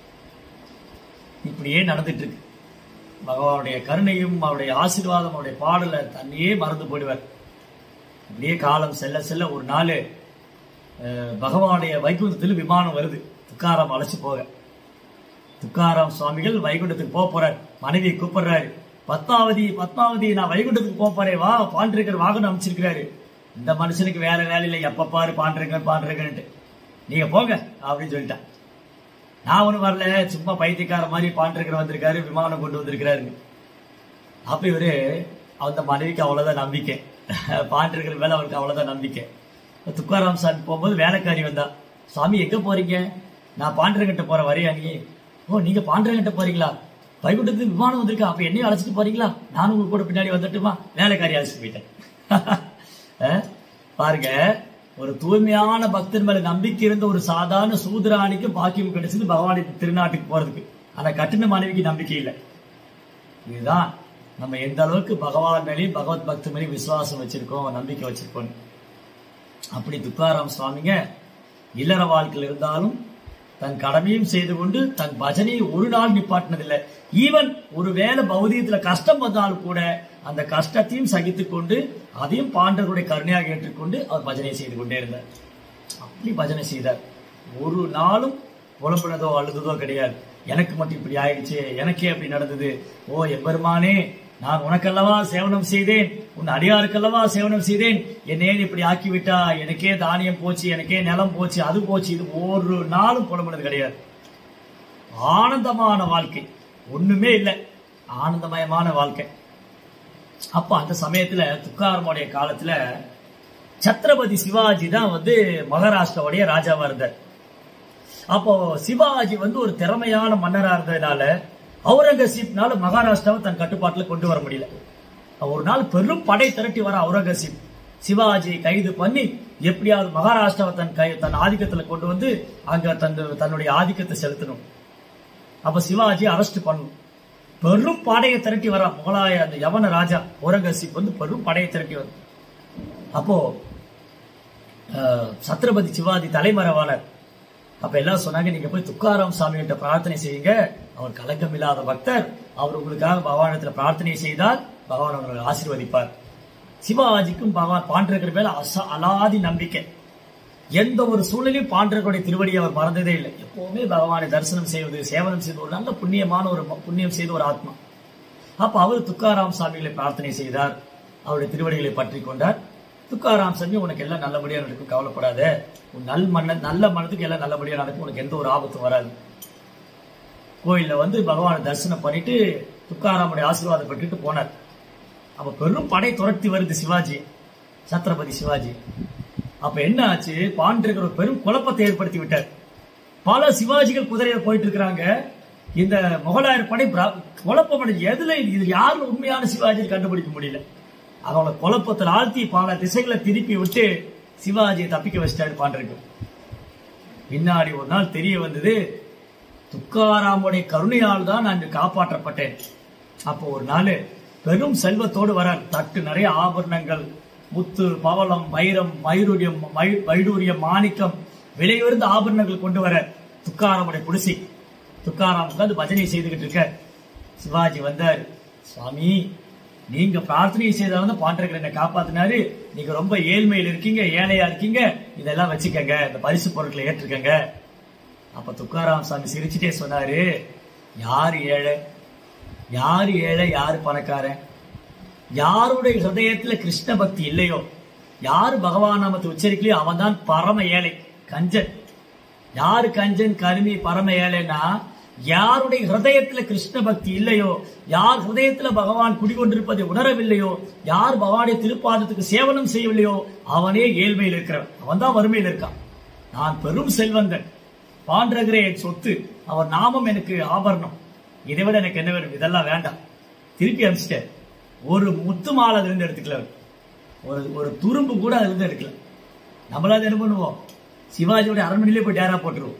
Speaker 1: இப்படியே நடந்துட்டு இருக்கு பகவானுடைய கருணையும் அவருடைய ஆசீர்வாதம் அவருடைய பாடல தன்னையே மறந்து போயிடுவார் இப்படியே காலம் செல்ல செல்ல ஒரு நாள் அஹ், பகவானுடைய வைகுண்டத்தில் விமானம் வருது துக்காராம் அழைச்சு போக துக்காராம் சுவாமிகள் வைகுண்டத்துக்கு போக போறார் மனைவியை கூப்பிடுறாரு பத்மாவதி பத்மாவதி நான் வைகுண்டத்துக்கு போக போறேன் வா பாண்டிருக்கர் வாகனம் அமைச்சிருக்கிறாரு இந்த மனுஷனுக்கு வேற வேலை இல்லை எப்ப பாரு பாண்டிருக்கர் பாண்டிருக்கன்ட்டு நீங்க போங்க அப்படின்னு சொல்லிட்டான் நான் ஒன்றும் வரல சும்மா பைத்தியக்கார மாதிரி பாண்டிருக்கர் வந்திருக்காரு விமானம் கொண்டு வந்திருக்கிறாரு அப்ப இவரு அந்த மனைவிக்கு அவ்வளவுதான் நம்பிக்கை பாண்டிருக்கிற மேல அவருக்கு அவ்வளவுதான் நம்பிக்கை துக்காராம் சாமி போகும்போது வேலைக்காரி வந்தா சாமி எங்க போறீங்க நான் பாண்டிரங்கிட்ட போற வரையா நீ ஓ நீங்க பாண்டிரங்கிட்ட போறீங்களா வைகுண்டத்துக்கு விமானம் வந்திருக்கா அப்ப என்னையும் அழைச்சிட்டு போறீங்களா நானும் உங்க கூட பின்னாடி வந்துட்டுமா வேலைக்காரி அழைச்சிட்டு போயிட்டேன் அஹ், பாருங்க ஒரு தூய்மையான பக்தன் மேல நம்பிக்கை இருந்த ஒரு சாதாரண சூதராணிக்கு பாக்கியம் கிடைச்சது பகவானுக்கு திருநாட்டுக்கு போறதுக்கு ஆனா கட்டின மனைவிக்கு நம்பிக்கை இல்லை இதுதான் நம்ம எந்த அளவுக்கு பகவான் மேலேயும் பகவத் பக்தி மேலேயும் விசுவாசம் வச்சிருக்கோம் நம்பிக்கை வச்சிருக்கோம் அப்படி துக்காராம் சுவாமிங்க இல்லற வாழ்க்கையில் இருந்தாலும் தன் கடமையும் செய்து கொண்டு தன் பஜனையை ஒரு நாள் நிப்பாட்டினதில்லை ஈவன் ஒருவேளை பௌதியத்துல கஷ்டம் வந்தாலும் கூட அந்த கஷ்டத்தையும் சகித்துக் கொண்டு அதையும் பாண்டவருடைய கருணையாக ஏற்றுக்கொண்டு அவர் பஜனை செய்து கொண்டே இருந்தார் அப்படி பஜனை செய்தார் ஒரு நாளும் புலம்பினதோ அழுததோ கிடையாது எனக்கு மட்டும் இப்படி ஆயிடுச்சு எனக்கே அப்படி நடந்தது ஓ எம்பெருமானே நான் உனக்கல்லவா சேவனம் செய்தேன் உன் அடியாருக்கல்லவா சேவனம் செய்தேன் என்னே இப்படி ஆக்கிவிட்டா எனக்கே தானியம் போச்சு எனக்கே நிலம் போச்சு அது போச்சு இது ஒரு நாளும் புலம்பினது கிடையாது ஆனந்தமான வாழ்க்கை ஒண்ணுமே இல்லை ஆனந்தமயமான வாழ்க்கை அப்ப அந்த சமயத்துல துக்காரமுடைய காலத்துல சத்ரபதி சிவாஜி தான் வந்து மகாராஷ்டிராவுடைய ராஜாவா இருந்தார் அப்போ சிவாஜி வந்து ஒரு திறமையான மன்னரா இருந்ததுனால அவுரங்கசீப்னால மகாராஷ்டிராவை தன் கட்டுப்பாட்டுல கொண்டு வர முடியல ஒரு நாள் பெரும் படை திரட்டி வர அவுரங்கசீப் சிவாஜியை கைது பண்ணி எப்படியாவது மகாராஷ்டிராவை தன் கை தன் ஆதிக்கத்துல கொண்டு வந்து அங்க தன் தன்னுடைய ஆதிக்கத்தை செலுத்தணும் அப்ப சிவாஜி அரெஸ்ட் பண்ணணும் பெரும் படையை திரட்டி வர முகலாய அந்த யவன ராஜா அவுரங்கசீப் வந்து பெரும் படையை திரட்டி வரும் அப்போ அஹ், சத்ரபதி சிவாஜி தலைமறைவாளர் அப்ப எல்லாம் சொன்னாங்க நீங்க போய் துக்காராம் சாமி கிட்ட பிரார்த்தனை செய்யுங்க அவர் கலக்கம் இல்லாத பக்தர் அவர் உங்களுக்காக பகவானத்துல பிரார்த்தனை செய்தால் பகவான் அவங்களை ஆசீர்வதிப்பார் சிவாஜிக்கும் பகவான் பாண்டிருக்கிற மேல அச அலாதி நம்பிக்கை எந்த ஒரு சூழ்நிலையும் பாண்டிரர்களுடைய திருவடியை அவர் மறந்ததே இல்லை எப்பவுமே பகவானை தரிசனம் செய்வது சேவனம் செய்வது ஒரு நல்ல புண்ணியமான ஒரு புண்ணியம் செய்த ஒரு ஆத்மா அப்ப அவர் துக்காராம் சாமிகளை பிரார்த்தனை செய்தார் அவருடைய திருவடிகளை பற்றி கொண்டார் துக்காராம் சாமி உனக்கு எல்லாம் நல்லபடியா நடக்கும் கவலைப்படாத உன் நல் மன்ன நல்ல மனதுக்கு எல்லாம் நல்லபடியா நடக்கும் உனக்கு எந்த ஒரு ஆபத்தும் வராது கோயில்ல வந்து பகவானை தரிசனம் பண்ணிட்டு துக்காராமுடைய ஆசீர்வாதம் பெற்றுட்டு போனார் அப்ப பெரும் படை துரத்தி வருது சிவாஜி சத்ரபதி சிவாஜி அப்ப என்ன ஆச்சு பாண்டிருக்கிற ஒரு பெரும் குழப்பத்தை ஏற்படுத்தி விட்டார் பல சிவாஜிகள் குதிரையில போயிட்டு இருக்கிறாங்க இந்த முகலாயர் படை பிர- குழப்பம் அடைஞ்சு எதுல இது யாரும் உண்மையான சிவாஜி கண்டுபிடிக்க முடியல அவங்கள குழப்பத்தில் ஆழ்த்தி பல திசைகளை திருப்பி விட்டு சிவாஜியை தப்பிக்க வச்சிட்டாரு பாண்டிருக்கு பின்னாடி ஒரு நாள் தெரிய வந்தது துக்காராமுடைய கருணையால் தான் நான் இங்கு காப்பாற்றப்பட்டேன் அப்போ ஒரு நாள் பெரும் செல்வத்தோடு வரார் தட்டு நிறைய ஆபரணங்கள் முத்து பவளம் வைரம் வைடூரியம் வை- வைடூரியம் மாணிக்கம் விலையுயர்ந்த ஆபரணங்கள் கொண்டு வர துக்காராமுடைய குடிசை துக்காராம் உட்கார்ந்து பஜனை செய்துகிட்டு இருக்க சிவாஜி வந்தார் சுவாமி நீங்க பிரார்த்தனை செய்தவங்க பாண்டிருக்கிற என்னை காப்பாத்தினாரு நீங்க ரொம்ப ஏழ்மையில் இருக்கீங்க ஏழையா இருக்கீங்க இதெல்லாம் வச்சுக்கங்க இந்த பரிசு பொருட்களை ஏற்றுக்கங்க அப்ப துக்காராம் சாமி சிரிச்சுட்டே சொன்னாரு யார் ஏழை யார் ஏழை யார் பணக்காரன் யாருடைய ஹிருதயத்துல கிருஷ்ண பக்தி இல்லையோ யார் பகவான் நாமத்தை உச்சரிக்கலையோ அவன் தான் பரம ஏழை கஞ்சன் யாரு கஞ்சன் கருமி பரம ஏழைன்னா யாருடைய ஹிருதயத்துல கிருஷ்ண பக்தி இல்லையோ யார் ஹிருதயத்துல பகவான் குடிகொண்டிருப்பதை உணரவில்லையோ யார் பகவானுடைய திருப்பாதத்துக்கு சேவனம் செய்யவில்லையோ அவனே ஏழ்மையில் இருக்கிறவன் அவன் தான் வறுமையில் இருக்கான் நான் பெரும் செல்வந்தன் பாண்டரகரே என் சொத்து அவர் நாமம் எனக்கு ஆபரணம் இதை விட எனக்கு என்ன வேணும் இதெல்லாம் வேண்டாம் திருப்பி அனுப்பிச்சிட்டேன் ஒரு முத்து மாலை அதுல இருந்து எடுத்துக்கல அவர். ஒரு ஒரு துரும்பு கூட அதுல இருந்து எடுக்கல நம்மளாவது என்ன பண்ணுவோம் சிவாஜியோட அரண்மனையிலே போய் டேரா போட்டுருவோம்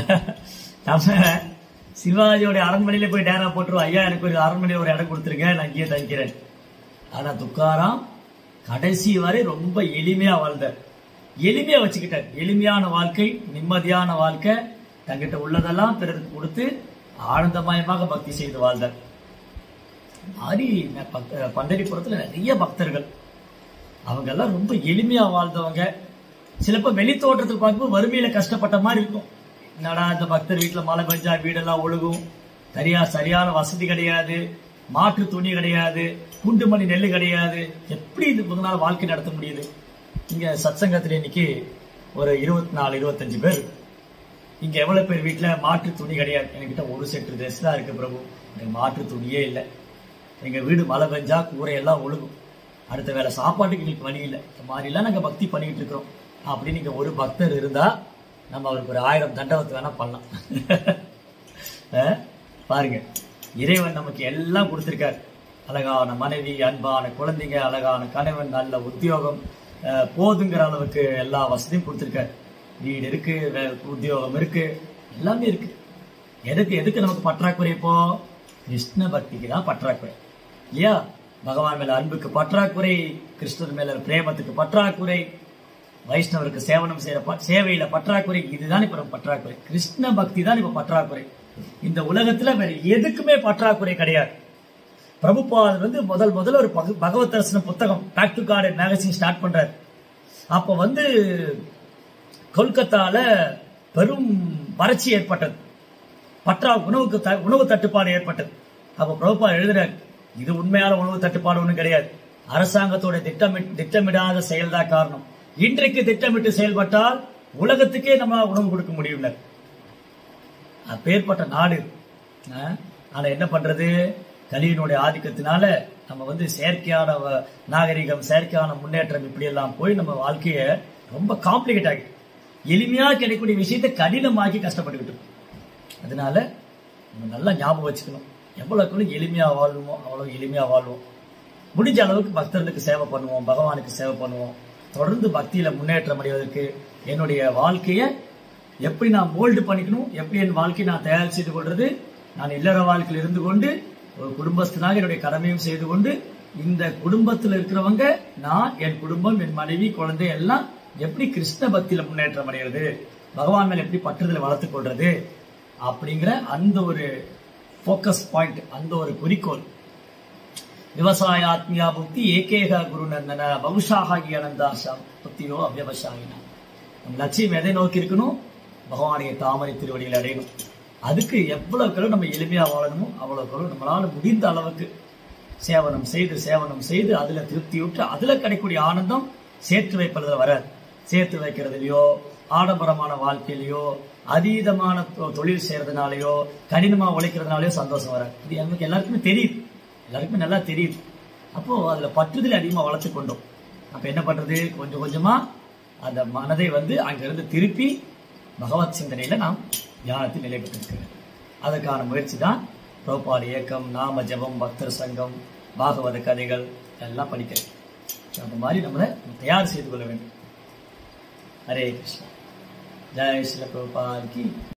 Speaker 1: நம்ம சிவாஜியோட அரண்மனையிலே போய் டேரா போட்டுருவோம் ஐயா எனக்கு ஒரு அரண்மனையில ஒரு இடம் கொடுத்துருங்க நான் இங்கேயே தங்கிக்கிறேன் ஆனா துக்காராம் கடைசி வரை ரொம்ப எளிமையா வாழ்ந்தார் எளிமையா வச்சுக்கிட்டார் எளிமையான வாழ்க்கை நிம்மதியான வாழ்க்கை தங்கிட்ட உள்ளதெல்லாம் பிறருக்கு கொடுத்து ஆனந்தமயமாக பக்தி செய்து வாழ்ந்தார் மாதிரி ந- பக்க- பண்டரிபுரத்துல நிறைய பக்தர்கள் அவங்க எல்லாம் ரொம்ப எளிமையா வாழ்ந்தவங்க சிலப்ப வெளி தோற்றத்தில் பார்க்கும்போது வறுமையில கஷ்டப்பட்ட மாதிரி இருக்கும் என்னடா இந்த பக்தர் வீட்டுல மழை பெஞ்சா வீடெல்லாம் ஒழுகும் சரியா சரியான வசதி கிடையாது மாற்று துணி கிடையாது குண்டு மணி நெல்லு கிடையாது எப்படி இது முத வாழ்க்கை நடத்த முடியுது இங்க சத்சங்கத்துல இன்னைக்கு ஒரு இருபத்தி நாலு இருபத்தஞ்சு பேர் இங்க எவ்வளவு பேர் வீட்டுல மாற்று துணி கிடையாது என்கிட்ட ஒரு செட் ட்ரெஸ் தான் இருக்கு பிரபு எனக்கு மாற்று துணியே இல்லை எங்க வீடு மழை பெஞ்சா கூரையெல்லாம் ஒழுகும் அடுத்த வேளை சாப்பாட்டுக்கு எங்களுக்கு வழி இல்லை இந்த மாதிரிலாம் நாங்க பக்தி பண்ணிட்டு இருக்கிறோம் அப்படின்னு நீங்க ஒரு பக்தர் இருந்தா நம்ம அவருக்கு ஒரு ஆயிரம் தண்டவத்தை வேணா பண்ணலாம் அஹ், பாருங்க இறைவன் நமக்கு எல்லாம் கொடுத்திருக்காரு அழகான மனைவி அன்பான குழந்தைங்க அழகான கணவன் நல்ல உத்தியோகம் அஹ், போதுங்கிற அளவுக்கு எல்லா வசதியும் கொடுத்திருக்காரு வீடு இருக்கு வே- உத்தியோகம் இருக்கு எல்லாமே இருக்கு எதுக்கு எதுக்கு நமக்கு பற்றாக்குறை இப்போ கிருஷ்ண பக்திக்கு தான் பற்றாக்குறை இல்லையா பகவான் மேல அன்புக்கு பற்றாக்குறை கிருஷ்ணர் மேல பிரேமத்துக்கு பற்றாக்குறை வைஷ்ணவருக்கு சேவனம் செய்யற ப- சேவையில பற்றாக்குறை இதுதான் இப்ப நம்ம பற்றாக்குறை கிருஷ்ண பக்தி தான் இப்ப பற்றாக்குறை இந்த உலகத்துல வேற எதுக்குமே பற்றாக்குறை கிடையாது பிரபுபாதர் வந்து முதல் முதல்ல ஒரு பக- பகவத் தரிசனம் புத்தகம் back to Godhead magazine start பண்றாரு அப்ப வந்து கொல்கத்தால பெரும் வறட்சி ஏற்பட்டது பற்றா உணவுக்கு த- உணவு தட்டுப்பாடு ஏற்பட்டது அப்ப பிரபுபா எழுதுறாரு இது உண்மையான உணவு தட்டுப்பாடு ஒண்ணும் கிடையாது அரசாங்கத்தோட திட்டமி திட்டமிடாத செயல்தான் காரணம் இன்றைக்கு திட்டமிட்டு செயல்பட்டால் உலகத்துக்கே நம்ம உணவு கொடுக்க முடியும் அப்பேற்பட்ட நாடு ஆ? ஆனா என்ன பண்றது கலியினுடைய ஆதிக்கத்தினால நம்ம வந்து செயற்கையான வ- நாகரிகம் செயற்கையான முன்னேற்றம் இப்படி எல்லாம் போய் நம்ம வாழ்க்கைய ரொம்ப காம்ப்ளிகேட் ஆகி எளிமையா கிடைக்கக்கூடிய விஷயத்தை கடினமாக்கி கஷ்டப்பட்டுக்கிட்டு இருக்கோம். அதனால நம்ம நல்லா ஞாபகம் வச்சுக்கணும் எவ்வளவுக்குள்ள எளிமையா வாழ்வோமோ அவ்வளவு எளிமையா வாழ்வோம் முடிஞ்ச அளவுக்கு பக்தர்களுக்கு சேவை பண்ணுவோம் பகவானுக்கு சேவை பண்ணுவோம் தொடர்ந்து பக்தியில முன்னேற்றம் அடைவதற்கு என்னுடைய வாழ்க்கையை எப்படி நான் மோல்டு பண்ணிக்கணும் எப்படி என் வாழ்க்கையை நான் தயார் செய்து கொள்றது நான் இல்லற வாழ்க்கையில் இருந்து கொண்டு ஒரு குடும்பஸ்தனாக என்னுடைய கடமையும் செய்து கொண்டு இந்த குடும்பத்தில் இருக்கிறவங்க நான் என் குடும்பம் என் மனைவி குழந்தை எல்லாம் எப்படி கிருஷ்ண பக்தியில முன்னேற்றம் அடைகிறது பகவான் மேல எப்படி பற்றுதலை வளர்த்துக் கொள்றது அப்படிங்கிற அந்த ஒரு ஃபோக்கஸ் பாயிண்ட் அந்த ஒரு குறிக்கோள் விவசாய ஆத்மியா புக்தி ஏகேக குரு நந்தன பகுஷாகி அனந்தாசா புத்தியோ அவ்வவசாயினா நம்ம லட்சியம் எதை நோக்கி இருக்கணும் பகவானுடைய தாமரை திருவடியில் அடையணும் அதுக்கு எவ்வளவுக்கு நம்ம எளிமையா வாழணுமோ அவ்வளவுக்கு நம்மளால முடிந்த அளவுக்கு சேவனம் செய்து சேவனம் செய்து அதுல திருப்தியுற்று அதுல கிடைக்கக்கூடிய ஆனந்தம் சேர்த்து வைப்பதுல வராது சேர்த்து வைக்கிறதுலயோ ஆடம்பரமான வாழ்க்கையிலயோ அதீதமான தொ- தொழில் செய்யறதுனாலயோ கடினமா உழைக்கிறதுனாலயோ சந்தோஷம் வராது இது நமக்கு எல்லாருக்குமே தெரியுது எல்லாருக்குமே நல்லா தெரியுது அப்போ அதுல பற்றுதலை அதிகமா வளர்த்து கொண்டோம் அப்ப என்ன பண்றது கொஞ்சம் கொஞ்சமா அந்த மனதை வந்து அங்கிருந்து திருப்பி பகவத் சிந்தனையில நாம் தியானத்தில் நிலை பெற்றிருக்கிறது அதற்கான முயற்சி தான் புரோபாடு இயக்கம் நாம ஜபம் பக்தர் சங்கம் பாகவத கதைகள் எல்லாம் படிக்கிறது அந்த மாதிரி நம்மளை தயார் செய்து கொள்ள வேண்டும் ஹரே கிருஷ்ணா ஜெய் ஸ்ரீல பிரபுபாத் கி